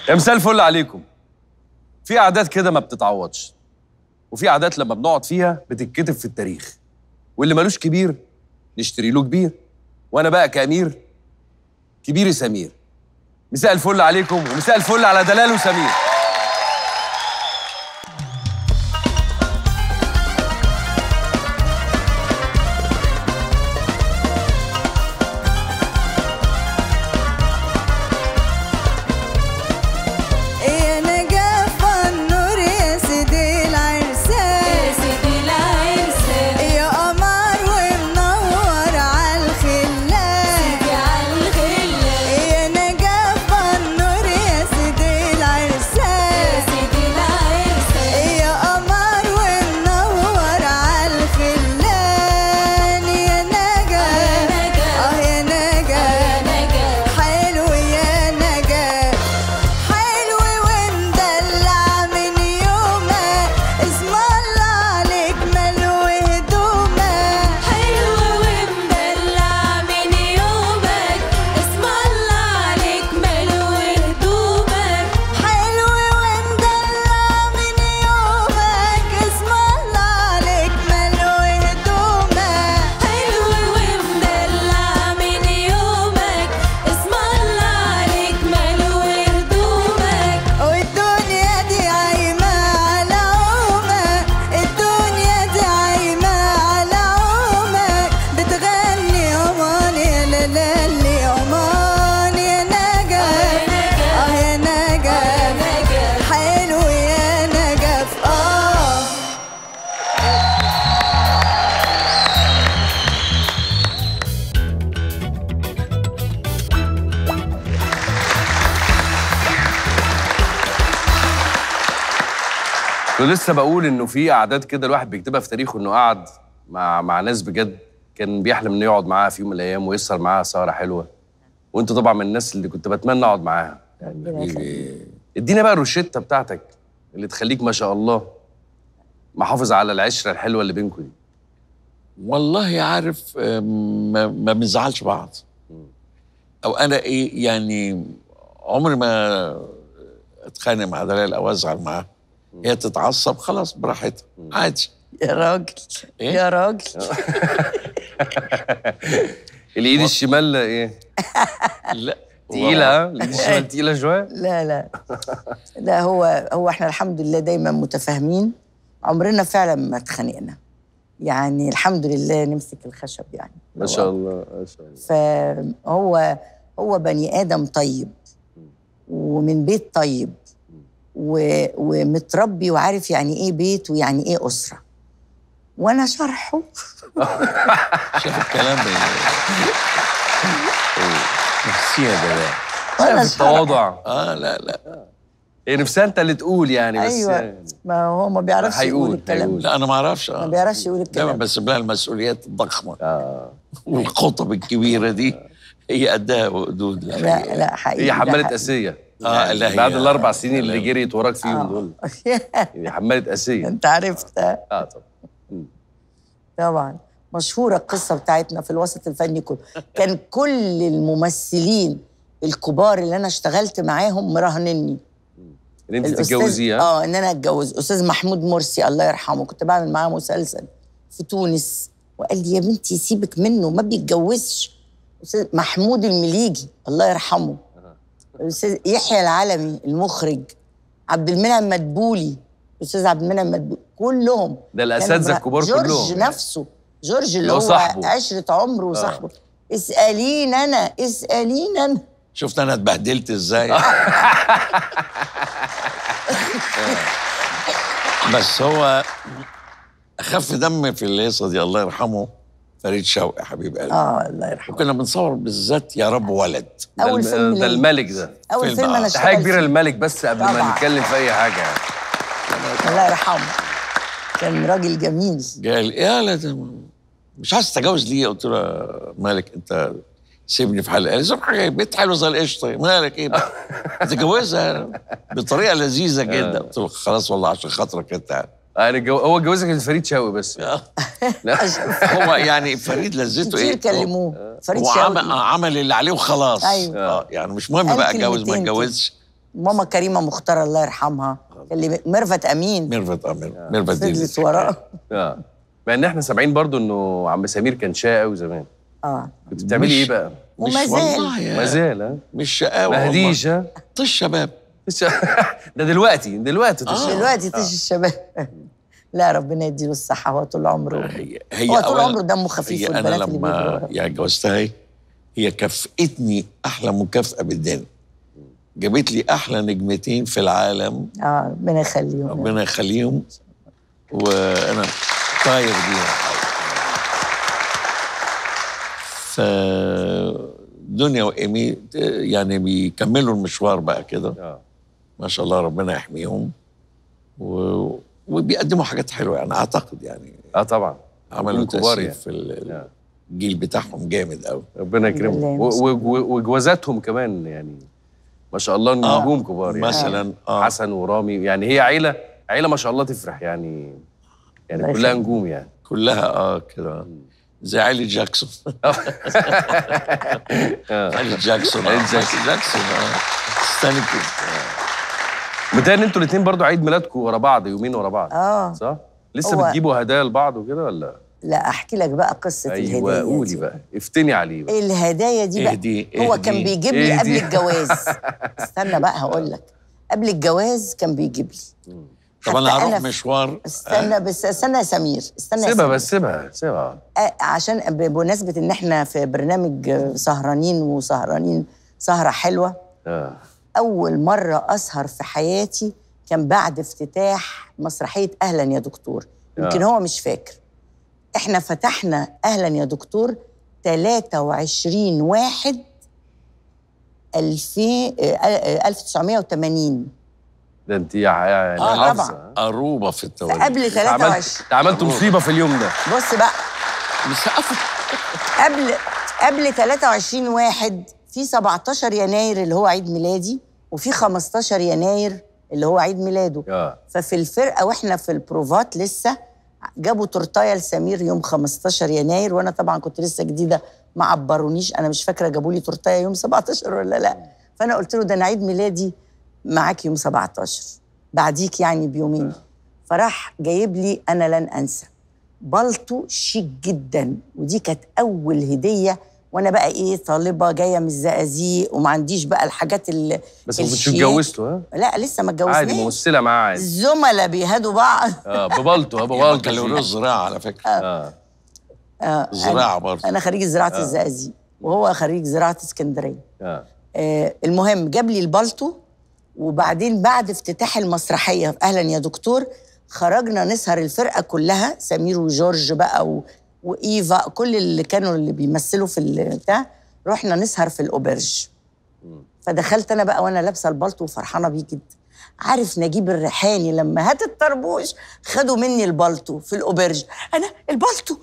يا مساء الفل عليكم في عادات كده ما بتتعوضش وفي عادات لما بنقعد فيها بتتكتب في التاريخ واللي ملوش كبير نشتري له كبير وانا بقى كامير كبيري سمير مساء الفل عليكم ومساء الفل على دلال وسمير يا نجف النور يا سيدي العرسان يا قمر ومنور عالخلان يا نجف النور يا سيدي العرسان يا قمر ومنور عالخلان يا نجف اه يا نجف حلو يا نجف حلو ومدلع من يومك اسم الله عليك ملو هدومك حلو ومدلع من يومك اسم الله عليك ملو هدومك حلو ومدلع من يومك اسم الله عليك ملو هدومك حلو ومدلع من يومك اسم الله عليك ملو هدومك والدنيا دي عايمة على عمك الدنيا دي عايمة على عمك بتغني أمان يا لالي أمان يا نجف آه يا نجف حلو يا نجف آه ولسه بقول انه في قعدات كده الواحد بيكتبها في تاريخه انه قعد مع مع ناس بجد كان بيحلم انه يقعد معاها في يوم من الايام ويسهر معاها سهره حلوه وانت طبعا من الناس اللي كنت بتمنى اقعد معاها ربنا يخليك. ادينا بقى الروشته بتاعتك اللي تخليك ما شاء الله محافظ على العشره الحلوه اللي بينكم دي والله عارف آم، ما, ما بنزعلش بعض او انا ايه يعني عمري ما اتخانق مع دلال او ازعل معاها هي تتعصب خلاص براحتها عادي يا راجل إيه؟ يا راجل الايد الشمال ايه لا تقيله ها الايد الشمال تقيله شويه لا لا لا هو هو احنا الحمد لله دايما متفاهمين عمرنا فعلا ما اتخانقنا يعني الحمد لله نمسك الخشب يعني ما شاء الله ما شاء الله فهو هو بني ادم طيب ومن بيت طيب و... ومتربي وعارف يعني ايه بيت ويعني ايه اسره وانا شرحه شايف الكلام ده نفسي يا دلال وانا في التواضع اه لا لا هي نفسها انت اللي تقول يعني بس ايوه يعني ما هو ما بيعرفش يقول هيقول الكلام هيقول. لا انا ما اعرفش ما اه بيعرفش يقول دايما الكلام بسيب لها المسؤوليات الضخمه آه. والخطب الكبيره دي هي قدها وقدود لا لا حقيقي هي ده حمالة حقيقي. اسيه آه، لا هي- بعد الاربع سنين لا. اللي جريت وراك فيهم آه. دول هي حمالة اسيه انت عرفت اه طبعا طبعا مشهورة القصة بتاعتنا في الوسط الفني كله كان كل الممثلين الكبار اللي أنا اشتغلت معاهم مراهنني ان انت الأستاذ- تتجوزيها اه ان انا اتجوز استاذ محمود مرسي الله يرحمه كنت بعمل معاه مسلسل في تونس وقال لي يا بنتي سيبك منه ما بيتجوزش استاذ محمود المليجي الله يرحمه استاذ يحيى العلمي المخرج عبد المنعم مدبولي استاذ عبد المنعم مدبولي كلهم ده الأساتذة كانوا الكبار جورج كلهم يعني. نفسه جورج اللي اللي هو هو صاحبه. عشرة عمره وصاحبه اسألين أنا اسألين أنا شفت انا اتبهدلت ازاي بس هو اخف دم في الهيصه دي الله يرحمه فريد شوقي حبيب قلبي اه الله يرحمه وكنا بنصور بالذات يا رب ولد ده أول الم- فيلم ده ليا. الملك ده أول فيلم فيلم آه. أنا تحية اشتغلت كبيرة فيه. للملك بس قبل ما طبعاً. نتكلم في أي حاجة يعني. الله يرحمه كان راجل جميل قال يا لا ده مش عايز تتجوز ليه قلت له يا مالك انت سيبني في حالي قال لي سيب حاجه بنت حلوه زي القشطه مالك ايه بقى تتجوزها بطريقه لذيذه جدا قلت له خلاص والله عشان خاطرك انت يعني جو... هو اتجوزك من فريد شوقي بس لا هو يعني فريد لذته كتير ايه كلموه فريد هو شوقي عمل, عمل اللي عليه وخلاص أيوة. اه يعني مش مهم قال بقى اتجوز ما كلمتين كده. اتجوزش ماما كريمه مختار الله يرحمها اللي ميرفت امين ميرفت امير ميرفت دي فضلت وراه اه مع ان احنا سامعين برضو انه عم سمير كان شقي قوي زمان اه كنت بتعملي مش- ايه بقى؟ مش وما زال. والله يا ما زال ها؟ مش شقاوه ما والله. هديش ها؟ طش شباب ده دلوقتي دلوقتي تشرب. دلوقتي تيجي الشباب لا ربنا يديله الصحه هو طول عمره هي هي هو طول أولاً- عمره دمه خفيف هي انا والبنات اللي بيجروا لما وراه. يعني جوزتها هي هي كافئتني احلى مكافاه بالدنيا جابت لي احلى نجمتين في العالم اه ربنا يخليهم ربنا يخليهم وانا طاير بيهم ف دنيا وايمي يعني بيكملوا المشوار بقى كده اه ما شاء الله ربنا يحميهم و... وبيقدموا حاجات حلوه يعني اعتقد يعني اه طبعا عملوا كبار تأثير يعني. في ال- آه. الجيل بتاعهم جامد قوي ربنا يكرمهم بالله و- و- و- وجوازاتهم كمان يعني ما شاء الله نجوم كبار يعني مثلا اه حسن ورامي يعني هي عيله عيله ما شاء الله تفرح يعني يعني الله كلها يخليك. نجوم يعني كلها اه كده زي علي جاكسون علي جاكسون علي آه. جاكسون. جاكسون اه استنى كده متهيألي انتوا الاثنين برضو عيد ميلادكم ورا بعض يومين ورا بعض اه صح؟ لسه هو- بتجيبوا هدايا لبعض وكده ولا؟ لا احكي لك بقى قصه ايوه الهدايا قولي دي. بقى افتني عليه بقى الهدايا دي بقى اهدي- هو اهدي. كان بيجيب لي قبل اهدي. الجواز استنى بقى هقول لك قبل الجواز كان بيجيب لي طب انا حتى هروح في- مشوار استنى بس استنى يا سمير استنى يا سيبها سمير. بس سيبها سيبها آه، عشان بمناسبه ان احنا في برنامج آه، سهرانين وسهرانين سهره حلوه اه اول مره اسهر في حياتي كان بعد افتتاح مسرحيه اهلا يا دكتور يمكن آه. هو مش فاكر احنا فتحنا اهلا يا دكتور 23 واحد 2000 آه، آه، 1980 ده انت يعني آه، حافظة، طبعاً. ها؟ قروبه في التواريخ قبل عملت 23 انت عملت مصيبه في اليوم ده بص بقى مسقفة قبل قبل 23 واحد في 17 يناير اللي هو عيد ميلادي وفي 15 يناير اللي هو عيد ميلاده اه ففي الفرقه واحنا في البروفات لسه جابوا تورتايه لسمير يوم 15 يناير وانا طبعا كنت لسه جديده ما عبرونيش انا مش فاكره جابوا لي تورتايه يوم 17 ولا لا فانا قلت له ده انا عيد ميلادي معاك يوم 17 بعديك يعني بيومين فراح جايب لي انا لن انسى بلطو شيك جدا ودي كانت اول هديه وانا بقى ايه طالبه جايه من الزقازيق وما عنديش بقى الحاجات ال بس ما كنتش الشيك. اتجوزتوا ها لا لسه ما اتجوزناش عادي ممثله معاه عادي الزملاء بيهادوا بعض اه ببلطو ها برضه ببلطو كالوريوس زراعه على فكره اه آه، زراعه أنا- برضه انا خريج زراعه الزقازيق وهو خريج زراعه اسكندريه اه آه المهم جاب لي البلطو وبعدين بعد افتتاح المسرحيه في اهلا يا دكتور خرجنا نسهر الفرقه كلها سمير وجورج بقى و... وايفا كل اللي كانوا اللي بيمثلوا في البتاع رحنا نسهر في الاوبرج فدخلت انا بقى وانا لابسه البلطو وفرحانه بيه جدا عارف نجيب الريحاني لما هات الطربوش خدوا مني البلطو في الاوبرج انا البلطو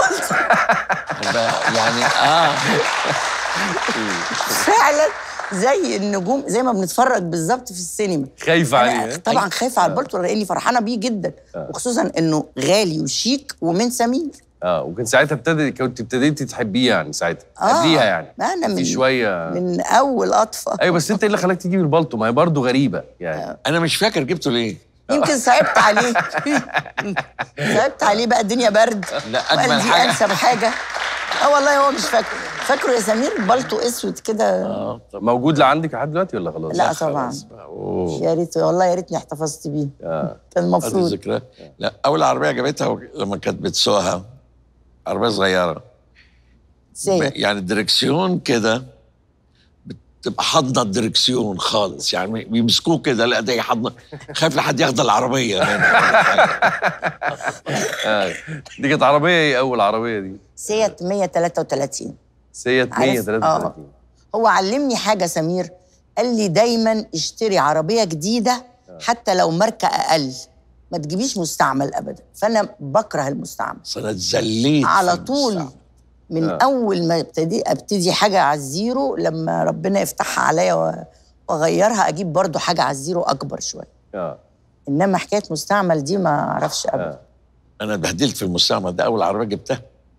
بقى يعني اه فعلا زي النجوم زي ما بنتفرج بالظبط في السينما خايفه أنا عليه ها؟ طبعا خايفه على البلطو لاني فرحانه بيه جدا وخصوصا انه غالي وشيك ومن سمير اه وكان ساعتها ابتدى كنت ابتديتي تحبيه يعني ساعتها آه. قبليها يعني انا من في شويه من اول اطفال ايوه بس انت ايه اللي خلاك تجيب البلطو ما هي برضه غريبه يعني انا مش فاكر جبته ليه يمكن صعبت عليه صعبت عليه بقى الدنيا برد لا، وقال أجمل دي حاجة. انسب حاجه اه والله هو مش فاكر فاكره يا سمير بلطو اسود كده اه طب موجود لعندك لحد دلوقتي ولا خلاص؟ لا طبعا خلاص بقى. اوه يا ريت والله يا ريتني احتفظت بيه اه كان هذه المفروض الذكرى لا اول عربيه جابتها و- لما كانت بتسوقها عربيه صغيره سيد يعني الدركسيون كده بتبقى حاضنه الدركسيون خالص يعني بيمسكوه كده لا ده حاضنه خايف لحد ياخد العربيه منها. اه دي كانت عربيه ايه اول عربيه دي؟ سيت 133 سيت عارف؟ 133 هو علمني حاجة سمير قال لي دايما اشتري عربية جديدة حتى لو ماركة أقل ما تجيبيش مستعمل أبدا فأنا بكره المستعمل أصل انا اتذليت على في طول المستعمل. من آه. أول ما ابتدي أبتدي حاجة على الزيرو لما ربنا يفتحها عليا و- وأغيرها أجيب برضو حاجة على الزيرو أكبر شوية اه إنما حكاية مستعمل دي ما أعرفش أبدا اه انا اتبهدلت في المستعمل ده اول عربيه جبتها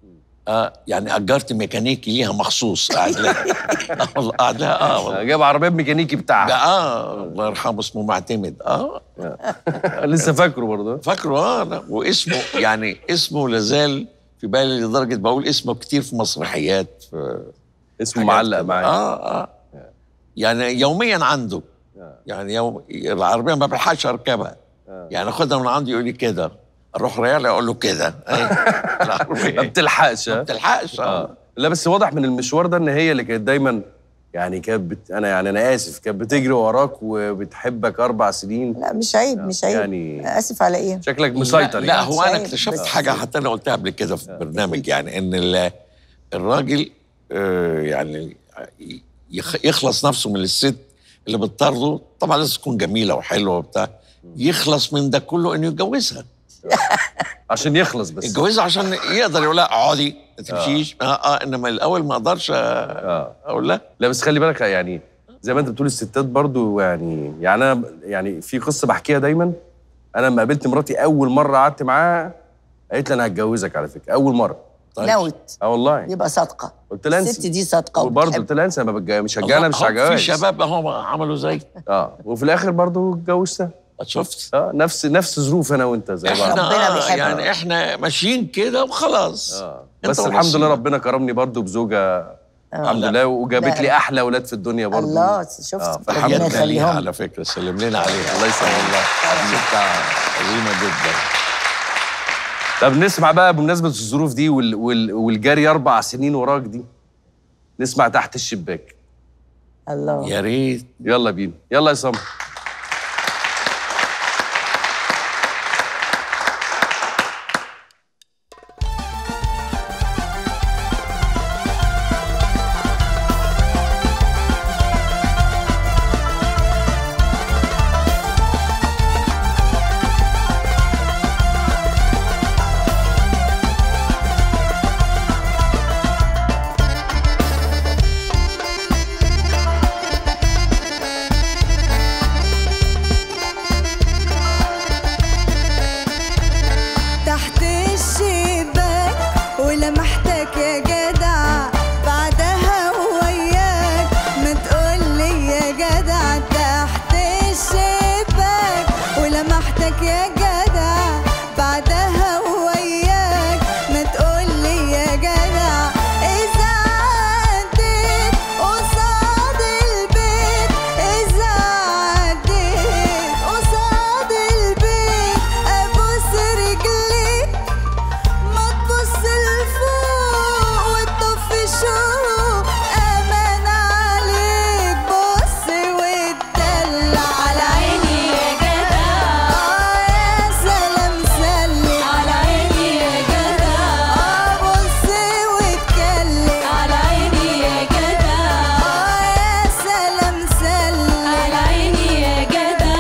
اه يعني اجرت ميكانيكي ليها مخصوص قاعد لها اه والله قاعد لها اه والله جاب عربيه ميكانيكي بتاعها اه الله يرحمه اسمه معتمد اه لسه فاكره برضه فاكره اه أنا واسمه يعني اسمه لازال في بالي لدرجه بقول اسمه كتير في مسرحيات في اسمه حاجات معلق كده. معايا اه اه يعني يوميا عنده يعني يوم العربيه ما بلحقش اركبها يعني اخدها من عندي يقول لي كده اروح ريال اقول له كده أي. ما العربيه بتلحقش ما ها؟ بتلحقش اه اه لا بس واضح من المشوار ده ان هي اللي كانت دايما يعني كانت بت... انا يعني انا اسف كانت بتجري وراك وبتحبك اربع سنين لا مش عيب مش عيب يعني- اسف على ايه شكلك مسيطر لا, لا يعني هو انا شايف اكتشفت بس- حاجه حتى انا قلتها قبل كده في برنامج يعني ان ال- الراجل آه، يعني يخ- يخلص نفسه من الست اللي بتطرده طبعا لازم تكون جميله وحلوه وبتاع يخلص من ده كله انه يتجوزها عشان يخلص بس يتجوزها عشان يقدر يقول لها اقعدي ما تمشيش اه اه انما الاول ما اقدرش اه اقول لها لا بس خلي بالك يعني زي ما انت بتقول الستات برضو يعني يعني انا يعني في قصه بحكيها دايما انا لما قابلت مراتي اول مره قعدت معاها قالت لي انا هتجوزك على فكره اول مره طيب. نوت اه والله يبقى صادقه قلت لها الست انسى دي صادقه وبرضه وبتحب. قلت لها انسى ما بتج- مش هتجوزها مش أهو في هتجوز شباب اهو عملوا زي اه وفي الاخر برضه اتجوزتها شفت اه نفس نفس ظروف انا وانت زي بعض احنا ربنا آه بيحبنا. يعني احنا ماشيين كده وخلاص اه أنت بس الحمد ونصيبك. لله ربنا كرمني برضه بزوجه الحمد لا. لله وجابت لا. لي احلى اولاد في الدنيا برضه الله شفت آه، ربنا فالحمد لله حياتنا ليها يخليهم على فكره سلم لنا عليها الله يسلمك. والله ست عظيمه جدا طب نسمع بقى بمناسبه الظروف دي وال... وال... والجري اربع سنين وراك دي نسمع تحت الشباك الله يا ريت يلا بينا يلا يا سمر تحت الشباك ولمحتك يا جدع بعدها وياك ما تقولي يا جدع تحت الشباك ولمحتك يا جدع بعدها وياك ما تقولي يا جدع إذا عديت قصاد البيت إذا عديت قصاد البيت أبوس رجليك ما تبص لفوق وتطفي شوق امان عليك بص واتدلع على عيني يا جدع اه يا سلام سلم على عيني يا جدع اه بص واتكلم على عيني يا جدع اه يا سلام سلم على عيني يا جدع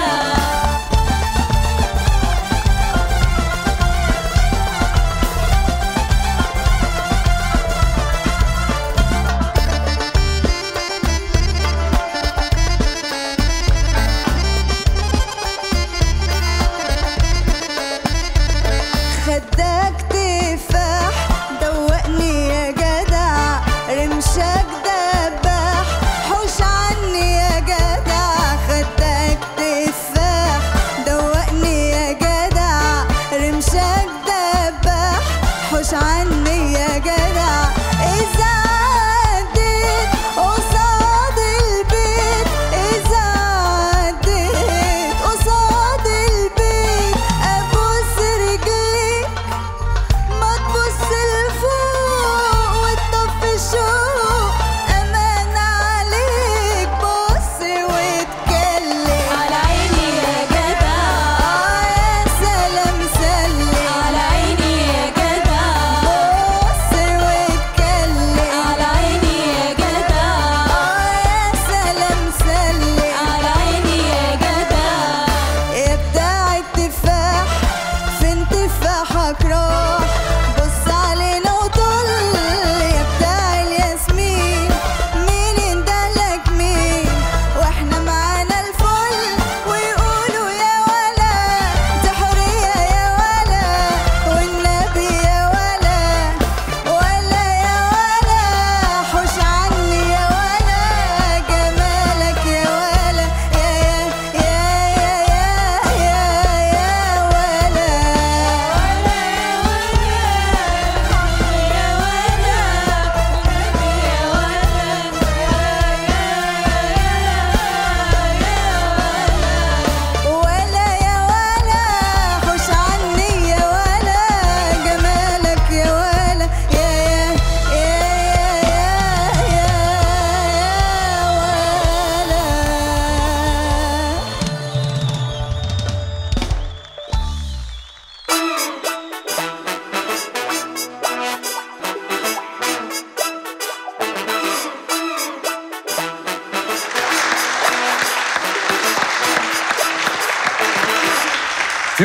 خدك تفاح دوقني يا جدع رمشك دباح حوش عني يا جدع خدك تفاح دوقني يا جدع رمشك دباح حوش عني يا جدع إذا عديت قصاد البيت إذا عديت قصاد البيت أبوس رجليك ما تبص لفوق وتطفي شوق أمان عليك بص واتكلم على عيني يا جدع آه يا سلام سلم على عيني يا جدع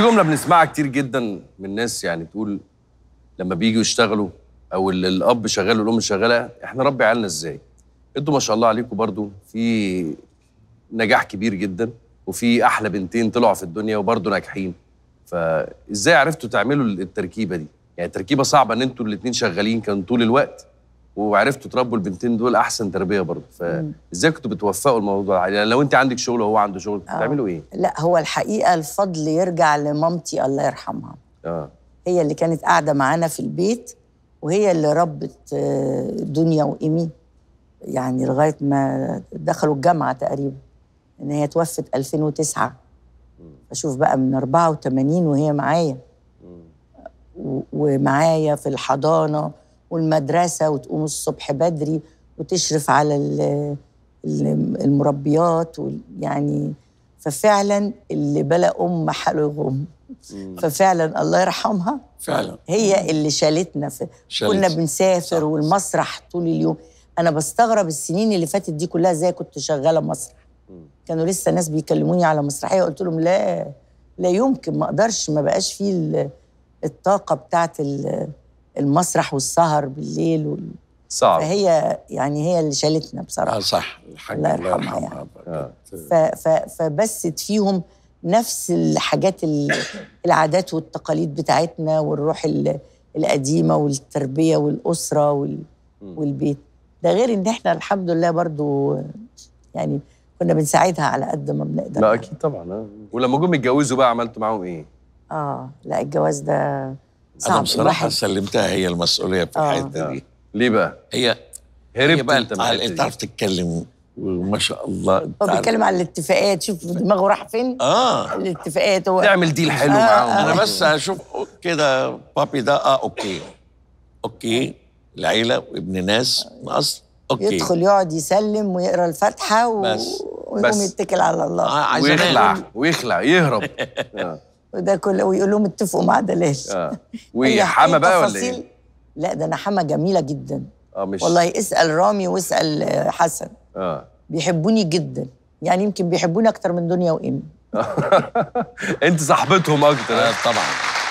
في جمله بنسمعها كتير جدا من الناس يعني تقول لما بييجوا يشتغلوا او ال- الاب شغال والام شغاله احنا ربي عيالنا ازاي انتوا ما شاء الله عليكم برضو في نجاح كبير جدا وفي احلى بنتين طلعوا في الدنيا وبرضو ناجحين فازاي عرفتوا تعملوا التركيبه دي يعني تركيبه صعبه ان انتوا الاتنين شغالين كان طول الوقت وعرفتوا تربوا البنتين دول احسن تربيه برضه فازاي كنتوا بتوفقوا الموضوع ده؟ يعني لو انت عندك شغل وهو عنده شغل آه. بتعملوا ايه لا هو الحقيقه الفضل يرجع لمامتي الله يرحمها اه هي اللي كانت قاعده معانا في البيت وهي اللي ربت آه، دنيا وايمي يعني لغايه ما دخلوا الجامعه تقريبا ان هي توفت 2009 اشوف بقى من 84 وهي معايا و- ومعايا في الحضانه والمدرسه وتقوم الصبح بدري وتشرف على ال- ال- المربيات وال- يعني ففعلا اللي بلا ام حاله يغم ففعلا الله يرحمها فعلا هي اللي شالتنا في شالت. كنا بنسافر صح، والمسرح طول اليوم انا بستغرب السنين اللي فاتت دي كلها ازاي كنت شغاله مسرح كانوا لسه ناس بيكلموني على مسرحيه قلت لهم لا لا يمكن ما اقدرش ما بقاش فيه ال- الطاقه بتاعت ال- المسرح والسهر بالليل وال... صعب فهي يعني هي اللي شالتنا بصراحه اه صح الحاج الله الله يرحمها يرحمها آه. ف ف فبست فيهم نفس الحاجات ال- العادات والتقاليد بتاعتنا والروح ال- القديمه والتربيه والاسره وال والبيت ده غير ان احنا الحمد لله برضو يعني كنا بنساعدها على قد ما بنقدر لا اكيد طبعا آه. ولما جم يتجوزوا بقى عملتوا معاهم ايه اه لا الجواز ده صعب انا بصراحه الواحد- سلمتها هي المسؤوليه في آه. الحته دي ليه بقى هي هربت هي بقى انت من تعال- الحتة انت دي. تعرف تتكلم وما شاء الله هو تعرف- بيتكلم على الاتفاقات شوف دماغه راح فين اه الاتفاقات هو تعمل ديل حلو آه، معاهم آه. انا بس اشوف كده بابي ده اه اوكي اوكي العيله وابن ناس من اصل اوكي يدخل يقعد يسلم ويقرا الفاتحه و... بس. ويقوم بس. يتكل على آه، الله عايز ويخلع انام ويخلع يهرب آه. وده كله ويقول لهم اتفقوا مع دلال اه هي- وحما هي بقى ولا تفاصيل- ايه؟ لا ده انا حما جميله جدا اه مش والله اسال رامي واسال آه، حسن اه بيحبوني جدا يعني يمكن بيحبوني اكتر من دنيا وإيمي انت صاحبتهم اكتر آه، آه. طبعا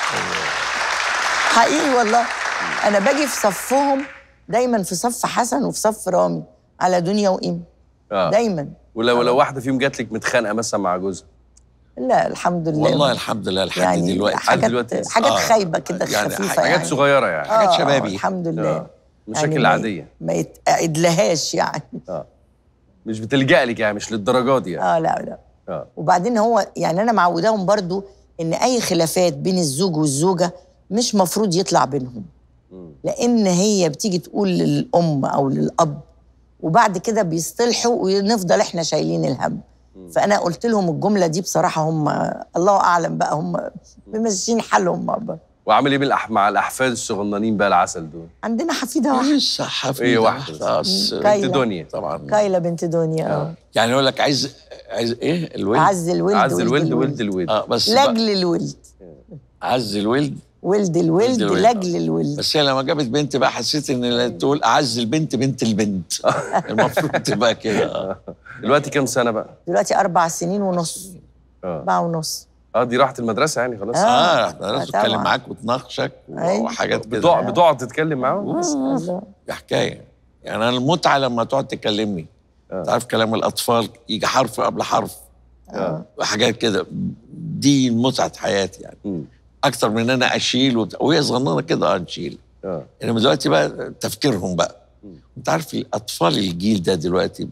حقيقي والله انا باجي في صفهم دايما في صف حسن وفي صف رامي على دنيا وإيمي اه دايما ولو لو واحده فيهم جات لك متخانقه مثلا مع جوزها لا الحمد لله والله الحمد لله لحد يعني دلوقتي حاجات دلوقتي. حاجات آه. خايبه كده يعني خفيفه حاجات يعني حاجات صغيره يعني آه، حاجات آه، شبابي. الحمد لله آه. المشاكل يعني ما- العاديه ما يتقعد لهاش يعني اه مش بتلجأ لك يعني مش للدرجات دي يعني اه لا لا اه وبعدين هو يعني انا معوداهم برضو ان اي خلافات بين الزوج والزوجه مش مفروض يطلع بينهم لان هي بتيجي تقول للام او للاب وبعد كده بيصطلحوا ونفضل احنا شايلين الهم فانا قلت لهم الجمله دي بصراحه هم الله اعلم بقى هم ممشيين حالهم بقى. وعامل ايه بالأح... مع الاحفاد الصغننين بقى العسل دول عندنا حفيده واحده لسه حفيده ايه واحده بس مم. بنت كايلة. دنيا طبعا كايله بنت دنيا اه يعني يقول لك عايز عايز ايه الولد عز الولد عز ولد الولد ولد الولد اه بس بقى- لاجل الولد عز الولد ولد الولد ولد الولد. لاجل الولد بس هي لما جابت بنت بقى حسيت ان لا تقول اعز البنت بنت البنت المفروض تبقى كده آه. دلوقتي كام سنه بقى دلوقتي اربع سنين ونص اه اربعه ونص اه دي راحت المدرسه يعني خلاص آه. اه احنا لازم آه، تتكلم طبعاً. معاك وتناقشك أيوة. وحاجات كده بتقعد بتقعد تتكلم معاهم الله. دي حكايه يعني انا المتعه لما تقعد تكلمني آه. تعرف كلام الاطفال يجي حرف قبل حرف اه وحاجات كده دي متعه حياتي يعني مم. اكتر من ان انا اشيل وت... وهي صغننه كده اه نشيل اه انما دلوقتي بقى تفكيرهم بقى انت عارف الاطفال الجيل ده دلوقتي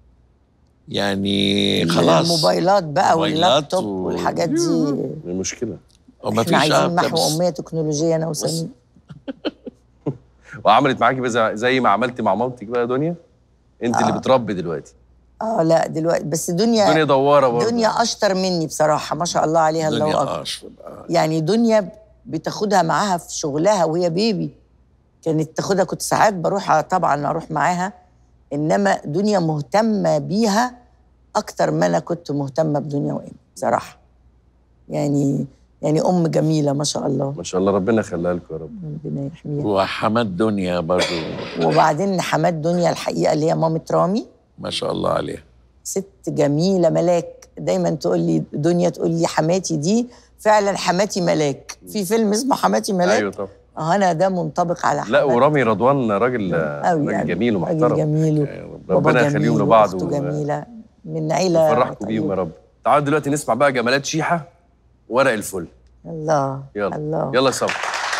يعني خلاص الموبايلات بقى موبايلات واللابتوب و- والحاجات دي المشكله وما احنا فيش عايزين آه، محو بس- اميه تكنولوجيه انا وسمير وعملت معاكي بقى زي- زي ما عملتي مع مامتك بقى يا دنيا انت اللي بتربي دلوقتي اه لا دلوقتي بس دنيا دنيا دواره برضه دنيا اشطر مني بصراحه ما شاء الله عليها الله الدنيا اكبر اه شو- آه. يعني دنيا بتاخدها معاها في شغلها وهي بيبي كانت تاخدها كنت ساعات بروح طبعا اروح معاها انما دنيا مهتمه بيها اكتر ما انا كنت مهتمه بدنيا وإيمي بصراحه يعني يعني ام جميله ما شاء الله ما شاء الله ربنا يخليها لكم يا رب ربنا يحميها وحماد دنيا برضو وبعدين حماد دنيا الحقيقه اللي هي مامة رامي ما شاء الله عليها ست جميله ملاك دايما تقول لي دنيا تقول لي حماتي دي فعلا حماتي ملاك في فيلم اسمه حماتي ملاك ايوه طبعا اه انا ده منطبق على لا حماتي. ورامي رضوان راجل أوي راجل يعني. جميل راجل ومحترم جميل ربنا بابا يخليهم جميل لبعض واخته و- جميله من عيله يفرحكم بيهم يا رب تعالوا دلوقتي نسمع بقى جمالات شيحه ورق الفل الله يلا الله يلا يا صبري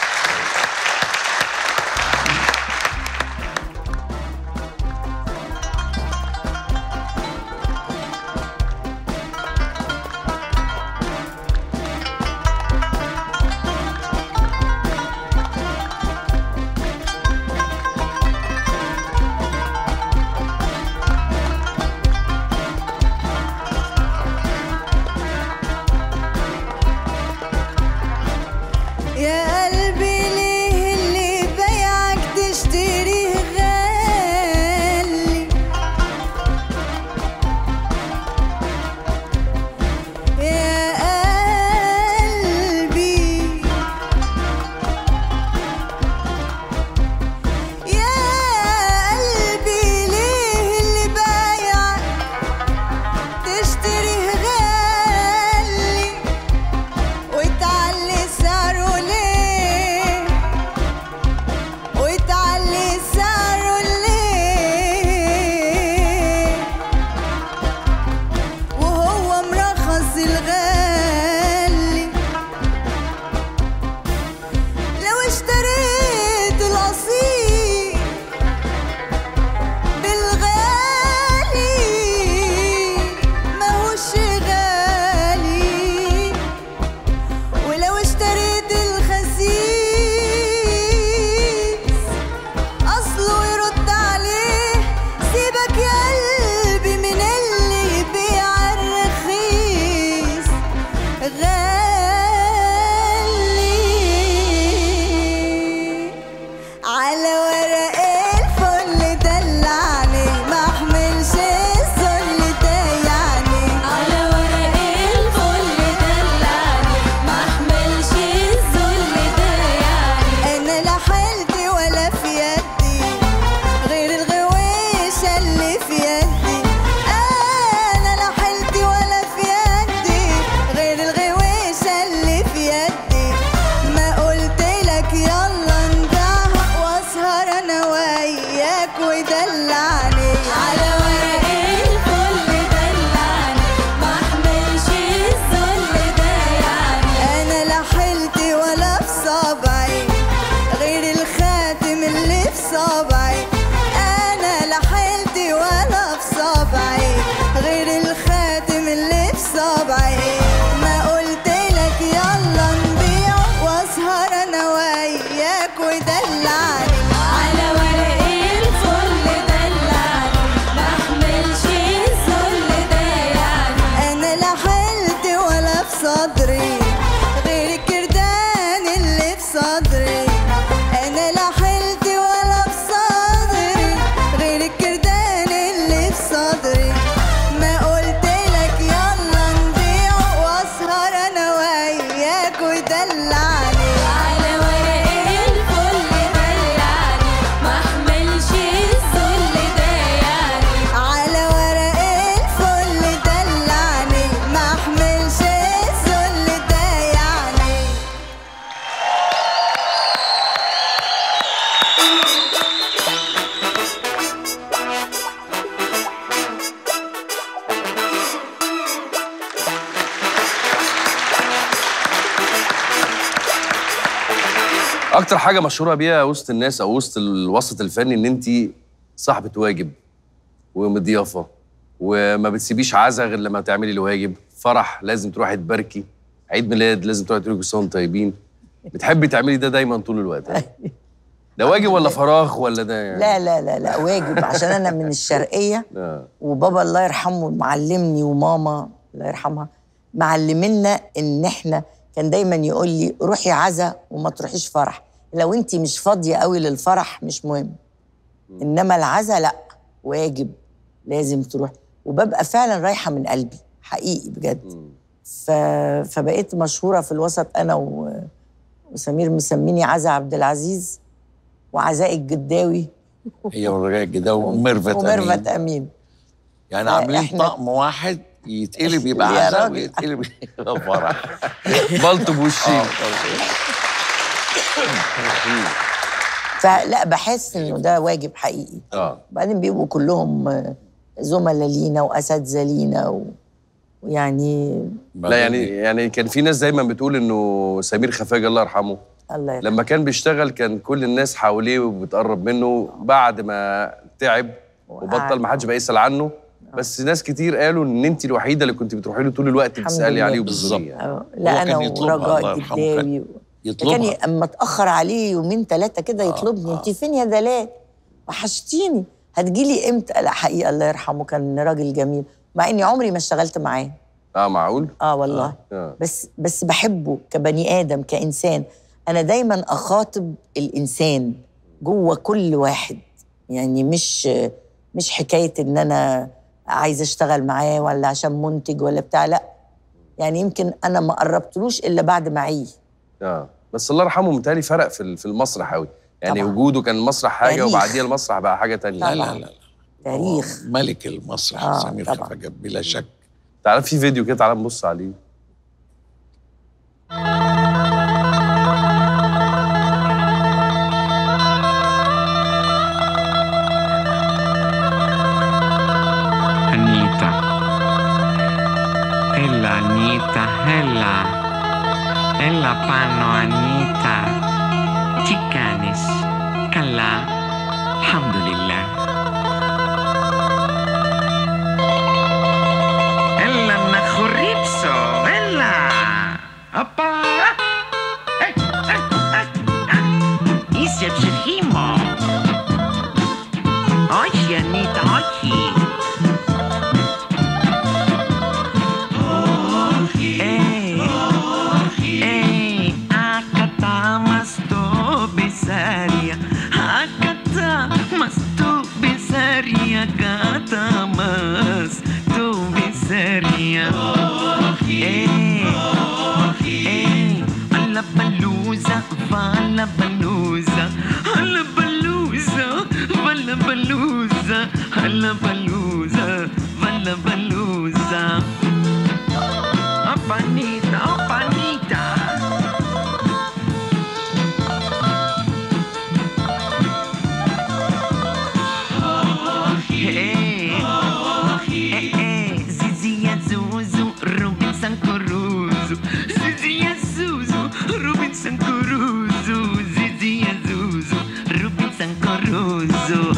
يا قلبي ليه اللي بيعك تشتريه غالي يا قلبي يا قلبي ليه اللي بايعك تشتريه غالي وتعلي سعره ليه وتعلي سعره ليه وهو مرخص الغالي لو اشتريت الأصيل بالغالي ماهوش غالي ولو اشتريت الخسيس اصله يرد عليه سيبك يا قلبي من اللي يبيع الرخيص غالي على ورق الفل دلعني ما احملش الذل ده يعني على ورق الفل دلعني ما احملش الذل ده يعني انا لا حيلتي ولا في يدي غير الغويشة اللي في يدي انا لا حيلتي ولا في يدي غير الغويشة اللي في يدي ما قلت لك يلا ندع واسهر انا وياك ودلعني على ورق الفل دلعني ما احملش الذل ده يعني انا لا حيلتي ولا في صبعي غير الخاتم اللي في صبعي انا لا حيلتي ولا في صبعي غير الخاتم اللي في صبعي ما قلت لك يلا نبيع واسهر انا وياك ودلعني على ورق الفل دلعني ما احملش الذل ده يعني انا لا حيلتي ولا في صدري غير الكردان اللي في صدري انا لا حيلتي ولا في صدري غير الكردان اللي في صدري ما قلت لك يلا نبيع واسهر انا وياك ودلعني على ورق الفل دلعني ما احملش الذل ده يعني على ورق الفل دلعني ما احملش الذل ده يعني اكتر حاجه مشهوره بيها وسط الناس او وسط الوسط الفني ان انت صاحبه واجب ومضيافه وما بتسيبيش عزا غير لما تعملي الواجب فرح لازم تروحي تباركي عيد ميلاد لازم تروحي تقولي كل سنه وانتم طيبين بتحبي تعملي ده دايما طول الوقت ها؟ ده واجب ولا فراغ ولا ده يعني لا لا لا لا واجب عشان انا من الشرقيه آه. وبابا الله يرحمه معلمني وماما الله يرحمها معلمنا ان احنا كان دايما يقول لي روحي عزا وما تروحيش فرح لو انت مش فاضيه قوي للفرح مش مهم انما العزا لا واجب لازم تروح وببقى فعلا رايحه من قلبي حقيقي بجد ف... فبقيت مشهوره في الوسط انا و... وسمير مسميني عزا عبد العزيز وعزاء الجداوي هي ورجاء الجداوي وميرفت وميرفت امين امين يعني عاملين إحنا- طقم واحد يتقلب يبقى يا عزا راجل. ويتقلب يبقى فرح بلط بوشين فلا بحس انه ده واجب حقيقي اه وبعدين بيبقوا كلهم آه، زملاء لينا واساتذه لينا و- ويعني لا يعني يعني كان في ناس دايما بتقول انه سمير خفاجه الله يرحمه الله يرحمه لما كان بيشتغل كان كل الناس حواليه وبتقرب منه بعد ما تعب وبطل ما حدش بقى يسال عنه بس ناس كتير قالوا ان انت الوحيده اللي كنت بتروحي له طول الوقت الحمد بتسالي لله. عليه بالظبط. وبتزوريه يعني. آه، هو لا انا كان يطلبها، الله ورجاء يرحمه، كان الدباوي كان يطلبها ي- اما اتاخر عليه يومين ثلاثه كده يطلبني انت فين يا دلال وحشتيني هتجيلي امتى لا حقيقه الله يرحمه كان راجل جميل مع اني عمري ما اشتغلت معاه اه معقول اه والله آه. بس بس بحبه كبني ادم كانسان انا دايما اخاطب الانسان جوه كل واحد يعني مش مش حكايه ان انا عايزه اشتغل معاه ولا عشان منتج ولا بتاع لا يعني يمكن انا ما قربتلوش الا بعد ما عيه اه بس الله يرحمه متهيألي فرق في ال- في المسرح قوي يعني طبعاً. وجوده كان المسرح حاجه تاريخ. وبعديها المسرح بقى حاجه تانية لا لا طبعاً. لا تاريخ هو ملك المسرح آه، سمير طبعاً. خفاجة بلا شك تعالى في فيديو كده تعالى نبص عليه Anita. Έλα, Ανίτα, έλα. Έλα πάνω, Ανίτα. Τι κάνεις. Καλά. Αλχαμδουλίλα. Έλα να χορύψω. Έλα. Οπα. Ε, ε, ε, ε. Είσαι ψυχή μου. Όχι, Ανίτα, όχι. Ei, ακατά μας το μπισάρια Ακατά μας το μπισάρια Κατά μας το μπισάρια Ei, ei, alla baluza, vala baluza Alla baluza, vala baluza Alla baluza, vala baluza Opanita, opanita. Hey, hey, hey, Zizia Zuzu, Robinson Crusoe. Zizia Zuzu, Robinson Crusoe. Zizia Zuzu, Robinson Crusoe.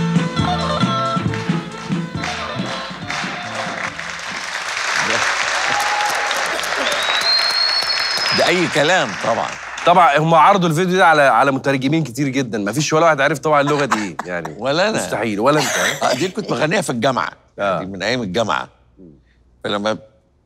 ده اي كلام طبعا طبعا هم عرضوا الفيديو ده على على مترجمين كتير جدا ما فيش ولا واحد عارف طبعا اللغه دي ايه يعني ولا أنا. مستحيل ولا انت ها؟ آه، دي كنت بغنيها في الجامعه آه. دي من ايام الجامعه فلما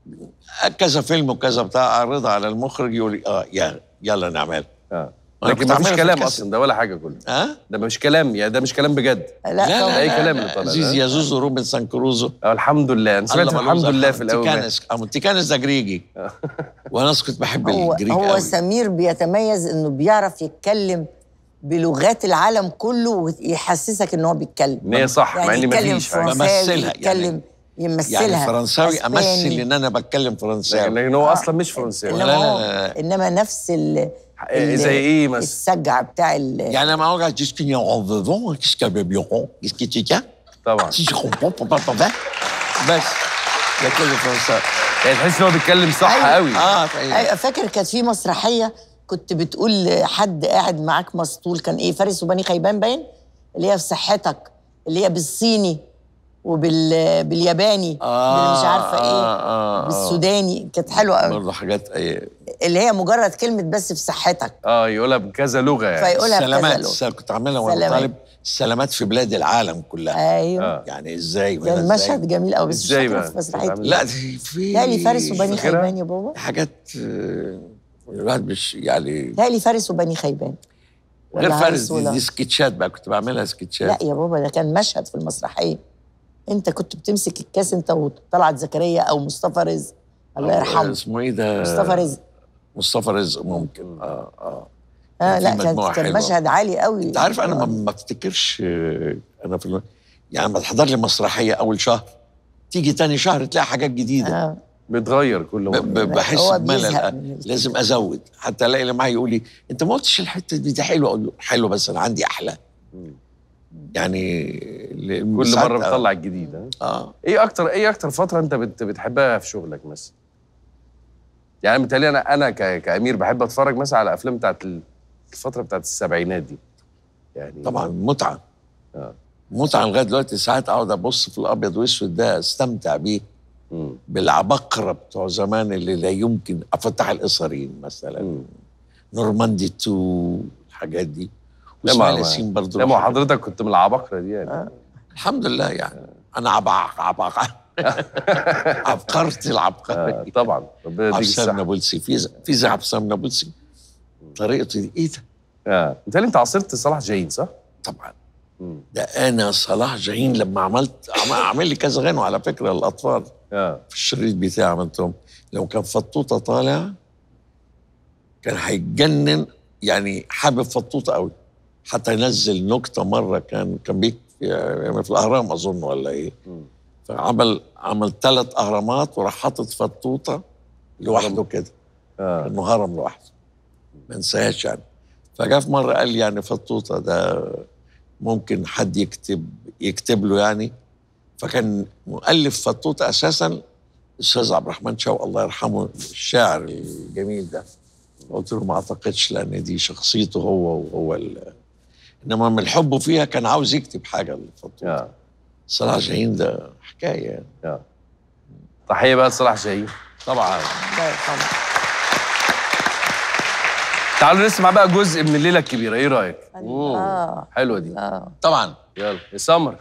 كذا فيلم وكذا بتاع اعرضها على المخرج يقول لي اه يا يلا نعمل اه أنا لكن كنت ما فيش عاملها في كلام الكاسيت. اصلا ده ولا حاجه كله ها ده مش كلام يعني ده مش كلام بجد لا, لا طبعا لا أي لا كلام لا. اللي طالع ده. زيزي يازوزو روبنسون كروزو آه الحمد لله انا سمعت الله الحمد ملوز لله أحمد. في الاول تيكانس اه تيكانس ده جريجي وانا كنت بحب هو الجريج هو قوي. سمير بيتميز انه بيعرف يتكلم بلغات العالم كله ويحسسك ان هو بيتكلم ان هي صح مع ان يتكلم مفيش حاجه فرنساوي بمثلها يتكلم يعني. يمثلها يعني فرنساوي امثل أسباني. ان انا بتكلم فرنساوي لكن لكن هو آه. اصلا مش فرنساوي انما لا، هو لا، لا. انما نفس ال إيه، ال- زي ايه مثلا السجع بتاع ال يعني لما اقعد تشكي en vivant qu'est-ce qu'il y a biberon qu'est-ce que tu tiens طبعا si je comprends pas pas pas بس ده كله فرنساوي يعني تحس ان هو بيتكلم صح أيوة. قوي اه طيب. أيوة، فاكر كانت في مسرحيه كنت بتقول لحد قاعد معاك مسطول كان ايه فارس وبني خيبان باين اللي هي في صحتك اللي هي بالصيني وبال بالياباني آه، مش عارفه ايه آه، آه، آه. بالسوداني كانت حلوه قوي برضه حاجات ايه اللي هي مجرد كلمه بس في صحتك اه يقولها بكذا لغه يعني فيقولها بكذا السلامات لغة. الس- كنت عاملها وانا سلامات. طالب السلامات في بلاد العالم كلها ايوه آه. يعني ازاي كان وهنا إزاي؟ مشهد جميل قوي بس مش إزاي فاكره بقى؟ في مسرحيه عامل لا دي في تالي فارس وبني فاكرها؟ خيبان يا بابا حاجات آه، الواحد مش يعني تالي فارس وبني خيبان غير ولا فارس هيسولا. دي, دي سكتشات بقى كنت بعملها سكتشات لا يا بابا ده كان مشهد في المسرحيه انت كنت بتمسك الكاس انت وطلعت زكريا او مصطفى رزق الله أو يرحمه اسمه ايه ده مصطفى رزق مصطفى رزق ممكن اه اه آه كان لا في كان مجموعة كان حلوة. مشهد عالي قوي انت عارف انا ما, ما افتكرش آه، انا في الم... يعني لما تحضر لي مسرحيه اول شهر تيجي تاني شهر تلاقي حاجات جديده اه بتغير كل ب- مره ب- بحس هو بملل بيزهق آه، من الكتاب. لازم ازود حتى الاقي اللي معايا يقول لي انت ما قلتش الحته دي دي حلوه اقول له حلوه بس انا عندي احلى يعني ل- كل ساعات- مره بتطلع الجديد ها؟ اه ايه اكتر ايه اكتر فتره انت بت بتحبها في شغلك مثلا يعني بالتالي انا انا ك- كامير بحب اتفرج مثلا على افلام بتاعت ال- الفتره بتاعت السبعينات دي يعني طبعا متعه آه. متعه لغايه دلوقتي ساعات اقعد ابص في الابيض والاسود ده استمتع بيه مم. بالعبقرة بتوع زمان اللي لا يمكن افتح القصرين مثلا مم. نورماندي 2 الحاجات دي لا ما- واسماعيل ما- ياسين برضه لا ما هو الحاجات- حضرتك كنت من العباقره دي يعني الحمد لله يعني انا عبق عبق عبقرتي العبقري آه طبعا ربنا يديك عبد السلام الصحه نابلسي في ز- في زي عبد السلام نابلسي طريقته دي ايه ده؟ اه بالتالي انت عاصرت صلاح جاهين صح؟ طبعا مم. ده انا صلاح جاهين لما عملت عم- عامل لي كذا غنوه على فكره للاطفال اه في الشريط بتاعي عملتهم لو كان فطوطه طالع كان هيتجنن يعني حابب فطوطه قوي حتى ينزل نكته مره كان كان بيك يعني في الاهرام اظن ولا ايه مم. فعمل عمل ثلاث اهرامات وراح حاطط فطوطه لوحده كده اه انه هرم لوحده ما انساهاش يعني فجاء في مره قال لي يعني فطوطه ده ممكن حد يكتب يكتب له يعني فكان مؤلف فطوطه اساسا الاستاذ عبد الرحمن شوقي الله يرحمه الشاعر الجميل ده قلت له ما اعتقدش لان دي شخصيته هو وهو ال- انما من حبه فيها كان عاوز يكتب حاجه للفطوطه اه صلاح جاهين ده حكايه يعني اه تحيه بقى لصلاح جاهين طبعا الله يرحمه تعالوا نسمع بقى جزء من الليله الكبيره ايه رايك؟ الله. أوه، حلوه دي اه طبعا يلا يا سمر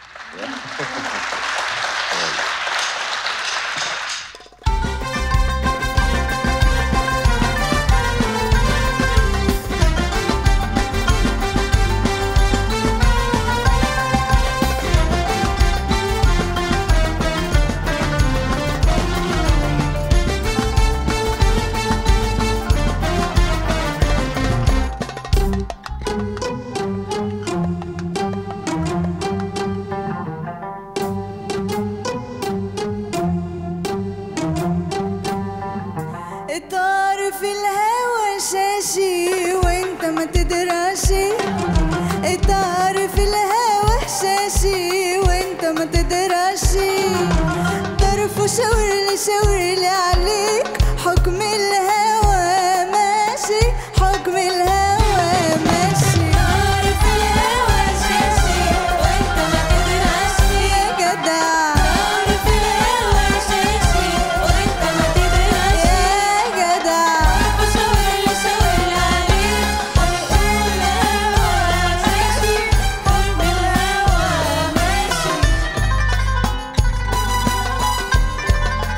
طار في الهوا شاشي وانت ما تدراشي طار في الهوا شاشي وانت ما تدراشي طرف وشاور لي شاور لي عليك حكم الهوى ماشي حكم الهوى ماشي طار في الهوا شاشي وانت ما تدراشي يا جدع طار في الهوا شاشي وانت ما تدراشي يا جدع وشاور لي شاور لي عليك حكم الهوا ماشي حكم الهوا ماشي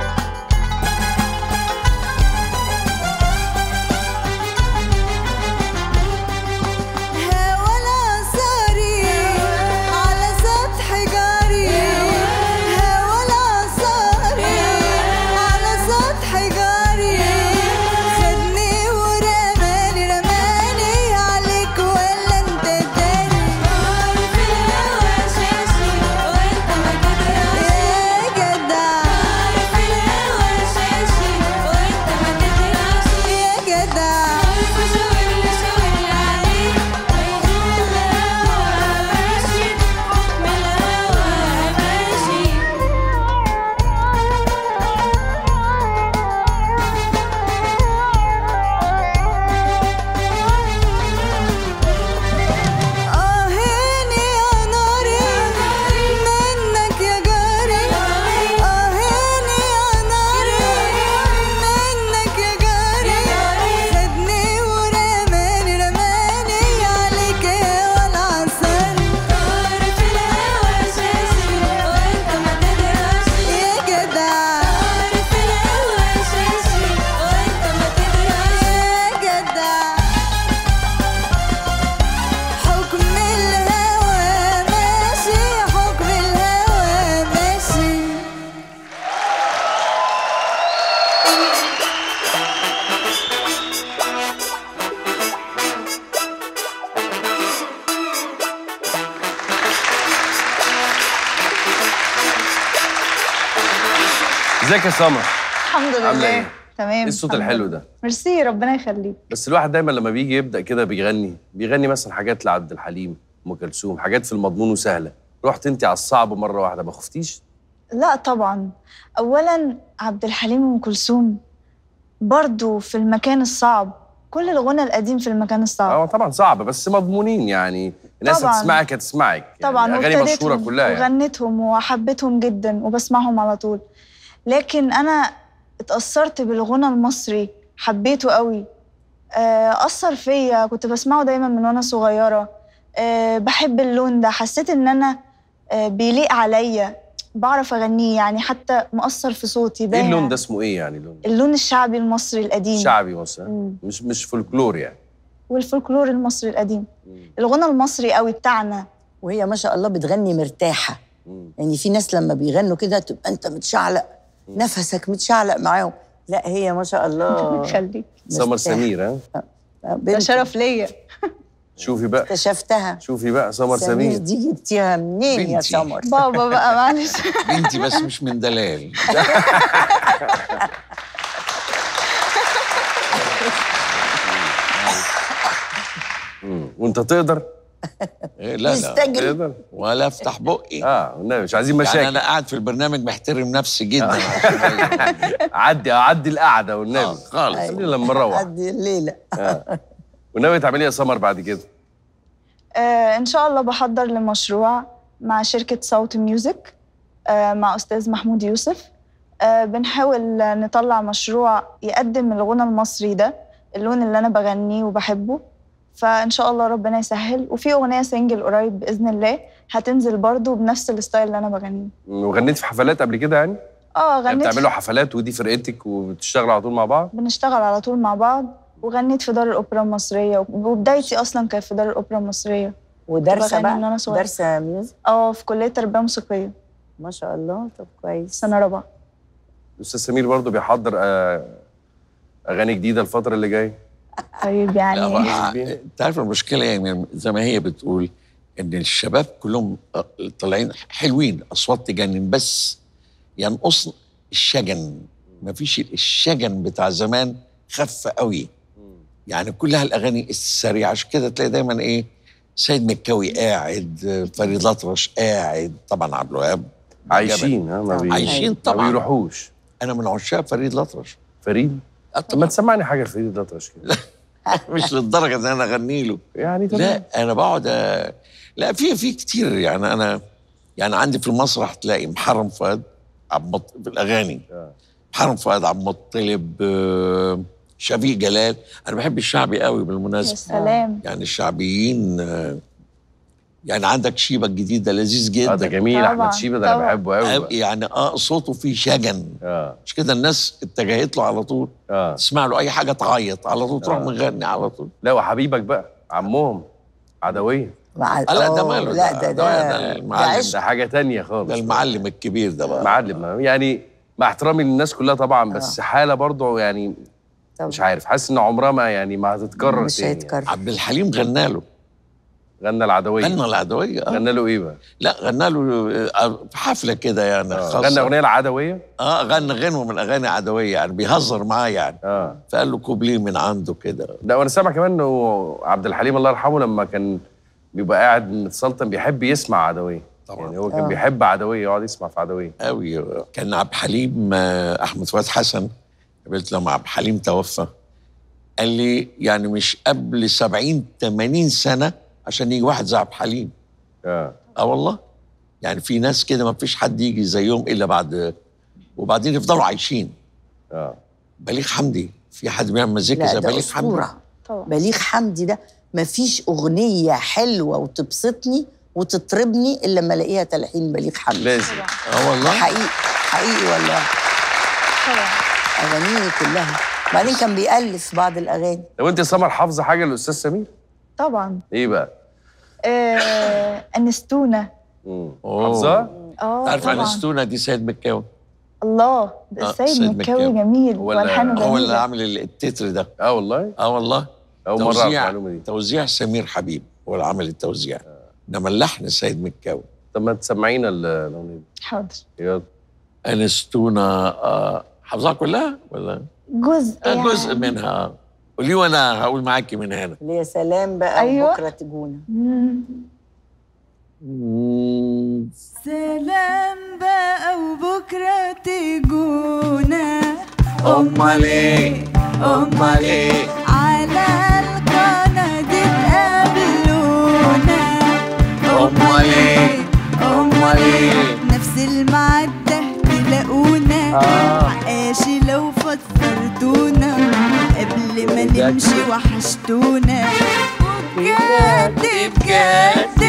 ازيك يا سمر الحمد عاملة لله إيه؟ تمام ايه الصوت الحمد الحلو لله. ده ميرسي ربنا يخليك بس الواحد دايما لما بيجي يبدا كده بيغني بيغني مثلا حاجات لعبد الحليم ام كلثوم حاجات في المضمون وسهله رحت انت على الصعب مره واحده ما خفتيش لا طبعا اولا عبد الحليم وام كلثوم برضو في المكان الصعب كل الغنى القديم في المكان الصعب اه طبعا صعب بس مضمونين يعني الناس طبعاً. هتسمعك هتسمعك يعني طبعا اغاني مشهوره وابتديتهم كلها يعني وغنيتهم وحبيتهم جدا وبسمعهم على طول لكن انا اتأثرت بالغنى المصري حبيته قوي آه، أثر فيا كنت بسمعه دايما من وأنا صغيرة آه، بحب اللون ده حسيت إن أنا آه، بيليق عليا بعرف أغنيه يعني حتى مأثر في صوتي ايه باين اللون ده اسمه ايه يعني لون اللون الشعبي المصري القديم شعبي مصري مم. مش مش فولكلور يعني والفولكلور المصري القديم الغنى المصري قوي بتاعنا وهي ما شاء الله بتغني مرتاحه مم. يعني في ناس لما بيغنوا كده تبقى انت متشعلق نفسك متشعلق معاهم لا هي ما شاء الله خليك سمر مرتاحة. سمير ها ده بنت شرف ليا شوفي بقى اكتشفتها شوفي بقى سمر سمير سمير دي جبتيها منين يا بنتي. سمر بابا بقى معلش بنتي بس مش من دلال مم. وانت تقدر إيه، لا لا يستجري تقدر ولا افتح بقي اه والنبي مش عايزين يعني مشاكل انا قاعد في البرنامج محترم نفسي جدا عدي عدي القعده والنبي آه، خالص. خلينا لما نروح قد الليله وناوي تعملي ايه يا سمر بعد كده آه إن شاء الله بحضر لمشروع مع شركة صوت ميوزك آه مع أستاذ محمود يوسف آه بنحاول نطلع مشروع يقدم الغنى المصري ده اللون اللي أنا بغنيه وبحبه فإن شاء الله ربنا يسهل وفي أغنية سنجل قريب بإذن الله هتنزل برضو بنفس الستايل اللي أنا بغنيه وغنيت في حفلات قبل كده يعني؟ اه يعني غنيت بتعملوا حفلات ودي فرقتك وبتشتغلوا على طول مع بعض؟ بنشتغل على طول مع بعض وغنيت في دار الأوبرا المصرية وبدايتي أصلا كانت في دار الأوبرا المصرية ودارسه بغني من وأنا بقى صغيرة. دارسه ميوزك اه في كلية تربية موسيقية ما شاء الله طب كويس سنة رابعة الاستاذ سمير برضو بيحضر آه، اغاني جديده الفتره اللي جايه طيب لا يعني بقى انت عارف المشكله يعني زي ما هي بتقول ان الشباب كلهم آه، طالعين حلوين اصوات تجنن بس ينقص الشجن ما فيش الشجن بتاع زمان خف قوي يعني كلها الاغاني السريعه عشان كده تلاقي دايما ايه سيد مكاوي قاعد آه، فريد الأطرش قاعد طبعا عبد الوهاب عايشين ها ما بي... عايشين ما طبعا بيروحوش انا من عشاق فريد الأطرش فريد آه، طب ما تسمعني حاجه لفريد الأطرش كده مش للدرجه ان انا اغني له يعني تمام لا انا بقعد أ- لا في في كتير يعني انا يعني عندي في المسرح تلاقي محرم فؤاد عبد المط- في الاغاني آه. محرم فؤاد عبد المطلب آه، شفيق جلال انا بحب الشعبي قوي يا بالمناسبه سلام يعني الشعبيين آه، يعني عندك شيبه الجديد ده لذيذ اه ده جدا جميل طبعاً، احمد شيبه ده انا طبعاً. بحبه قوي أو- يعني اه صوته فيه شجن اه مش كده الناس اتجهت له على طول اه تسمع له اي حاجه تعيط على طول تروح آه. مغني على طول لا وحبيبك بقى عمهم عدويه مع آه، لا، ده أوه، ماله لا ده- ده ده- ده ده ده المعلم عشق ده حاجه تانية خالص ده المعلم الكبير ده بقى معلم يعني مع احترامي للناس كلها طبعا بس حاله برضه يعني طب مش عارف حاسس ان عمرها ما يعني ما هتتكرر مش تاني يعني. هيتكرر عبد الحليم غنى له غنى العدويه غنى العدويه آه. غنى له ايه بقى؟ لا غنى له آه، في حفله كده يعني آه. خاصه غنى اغنيه العدويه اه غنى غنوه من اغاني عدويه يعني بيهزر معاه يعني اه فقال له كوبليه من عنده كده ده وانا سامع كمان انه عبد الحليم الله يرحمه لما كان بيبقى قاعد متسلطن بيحب يسمع عدويه طبعاً. يعني هو كان آه. بيحب عدويه يقعد يسمع في عدويه قوي كان عبد الحليم آه، احمد فؤاد حسن قابلت لما عبد الحليم توفى قال لي يعني مش قبل 70 80 سنه عشان يجي واحد زي عبد الحليم اه اه والله يعني في ناس كده ما فيش حد يجي زيهم الا بعد وبعدين يفضلوا عايشين اه بليغ حمدي في حد بيعمل مزيكا لا زي ده بليغ حمدي أسطورة طبعا بليغ حمدي ده مفيش أغنية حلوة وتبسطني وتطربني إلا لما ألاقيها تلحين بليغ حمدي لازم طبعا اه ده والله حقيقي حقيقي والله طبعا أغانيه كلها بعدين كان بيألف بعض الأغاني لو انت يا سمر حافظه حاجه للاستاذ سمير طبعا ايه بقى؟ آه انستونا مم. أوه. حافظاه؟ اه تعرف طبعا انستونا دي سيد مكاوي الله ده آه، السيد سيد مكاوي مكاوي. جميل هو اللي- والحانه هو اللي جميله عامل التتر ده اه والله اه والله اول مره اعرف توزيع المعلومه دي توزيع سمير حبيب هو اللي عمل التوزيع انما اللحن سيد مكاوي طب ما تسمعينا ال- الاغنيه دي حاضر يلا انستونا آه حافظاها كلها ولا جزء آه يعني. جزء منها قولي وانا هقول معاكي من هنا اللي يا سلام بقى أيوة. بكره تجونا مم. سلام بقى وبكرة تجونا امال ايه امال ايه على القناة دي تقابلونا امال ايه امال ايه نفس الميعاد ده تلاقونا آه. عقاشي لو فطرتونا قبل ما نمشي وحشتونا بجد بجد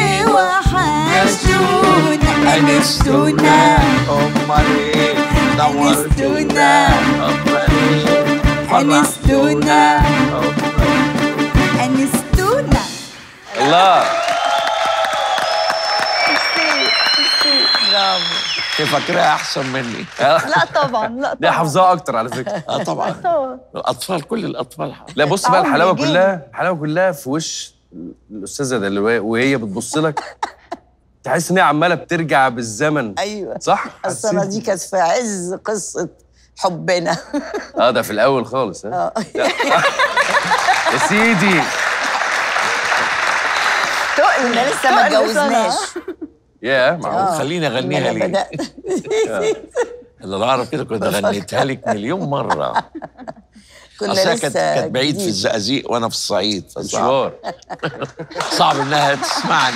وحشتونا أنستونا امال ايه أنستونا. امال ايه أنستونا. أمال إيه؟ أنستونا الله برافو انت فاكراها احسن مني لا طبعا لا دي طبعا حافظاها اكتر على فكره اه طبعا طبعا الاطفال كل الاطفال حافظين. لا بص بقى عمري الحلاوه جه. كلها الحلاوه كلها في وش الاستاذه دلوقتي وهي بتبص لك تحس ان هي عماله بترجع بالزمن ايوه صح السنه حسيت؟ دي كانت في عز قصه حبنا اه ده في الاول خالص ها آه. يا سيدي تقل احنا لسه ما تقل اتجوزناش يا معقول آه. خليني اغنيها أنا ليه بدأت اللي أنا اعرف كده كنت غنيتها لك مليون مره كنا اصلها لسه كانت كانت بعيد في جديد. الزقازيق وانا في الصعيد فصعب مشوار صعب انها تسمعني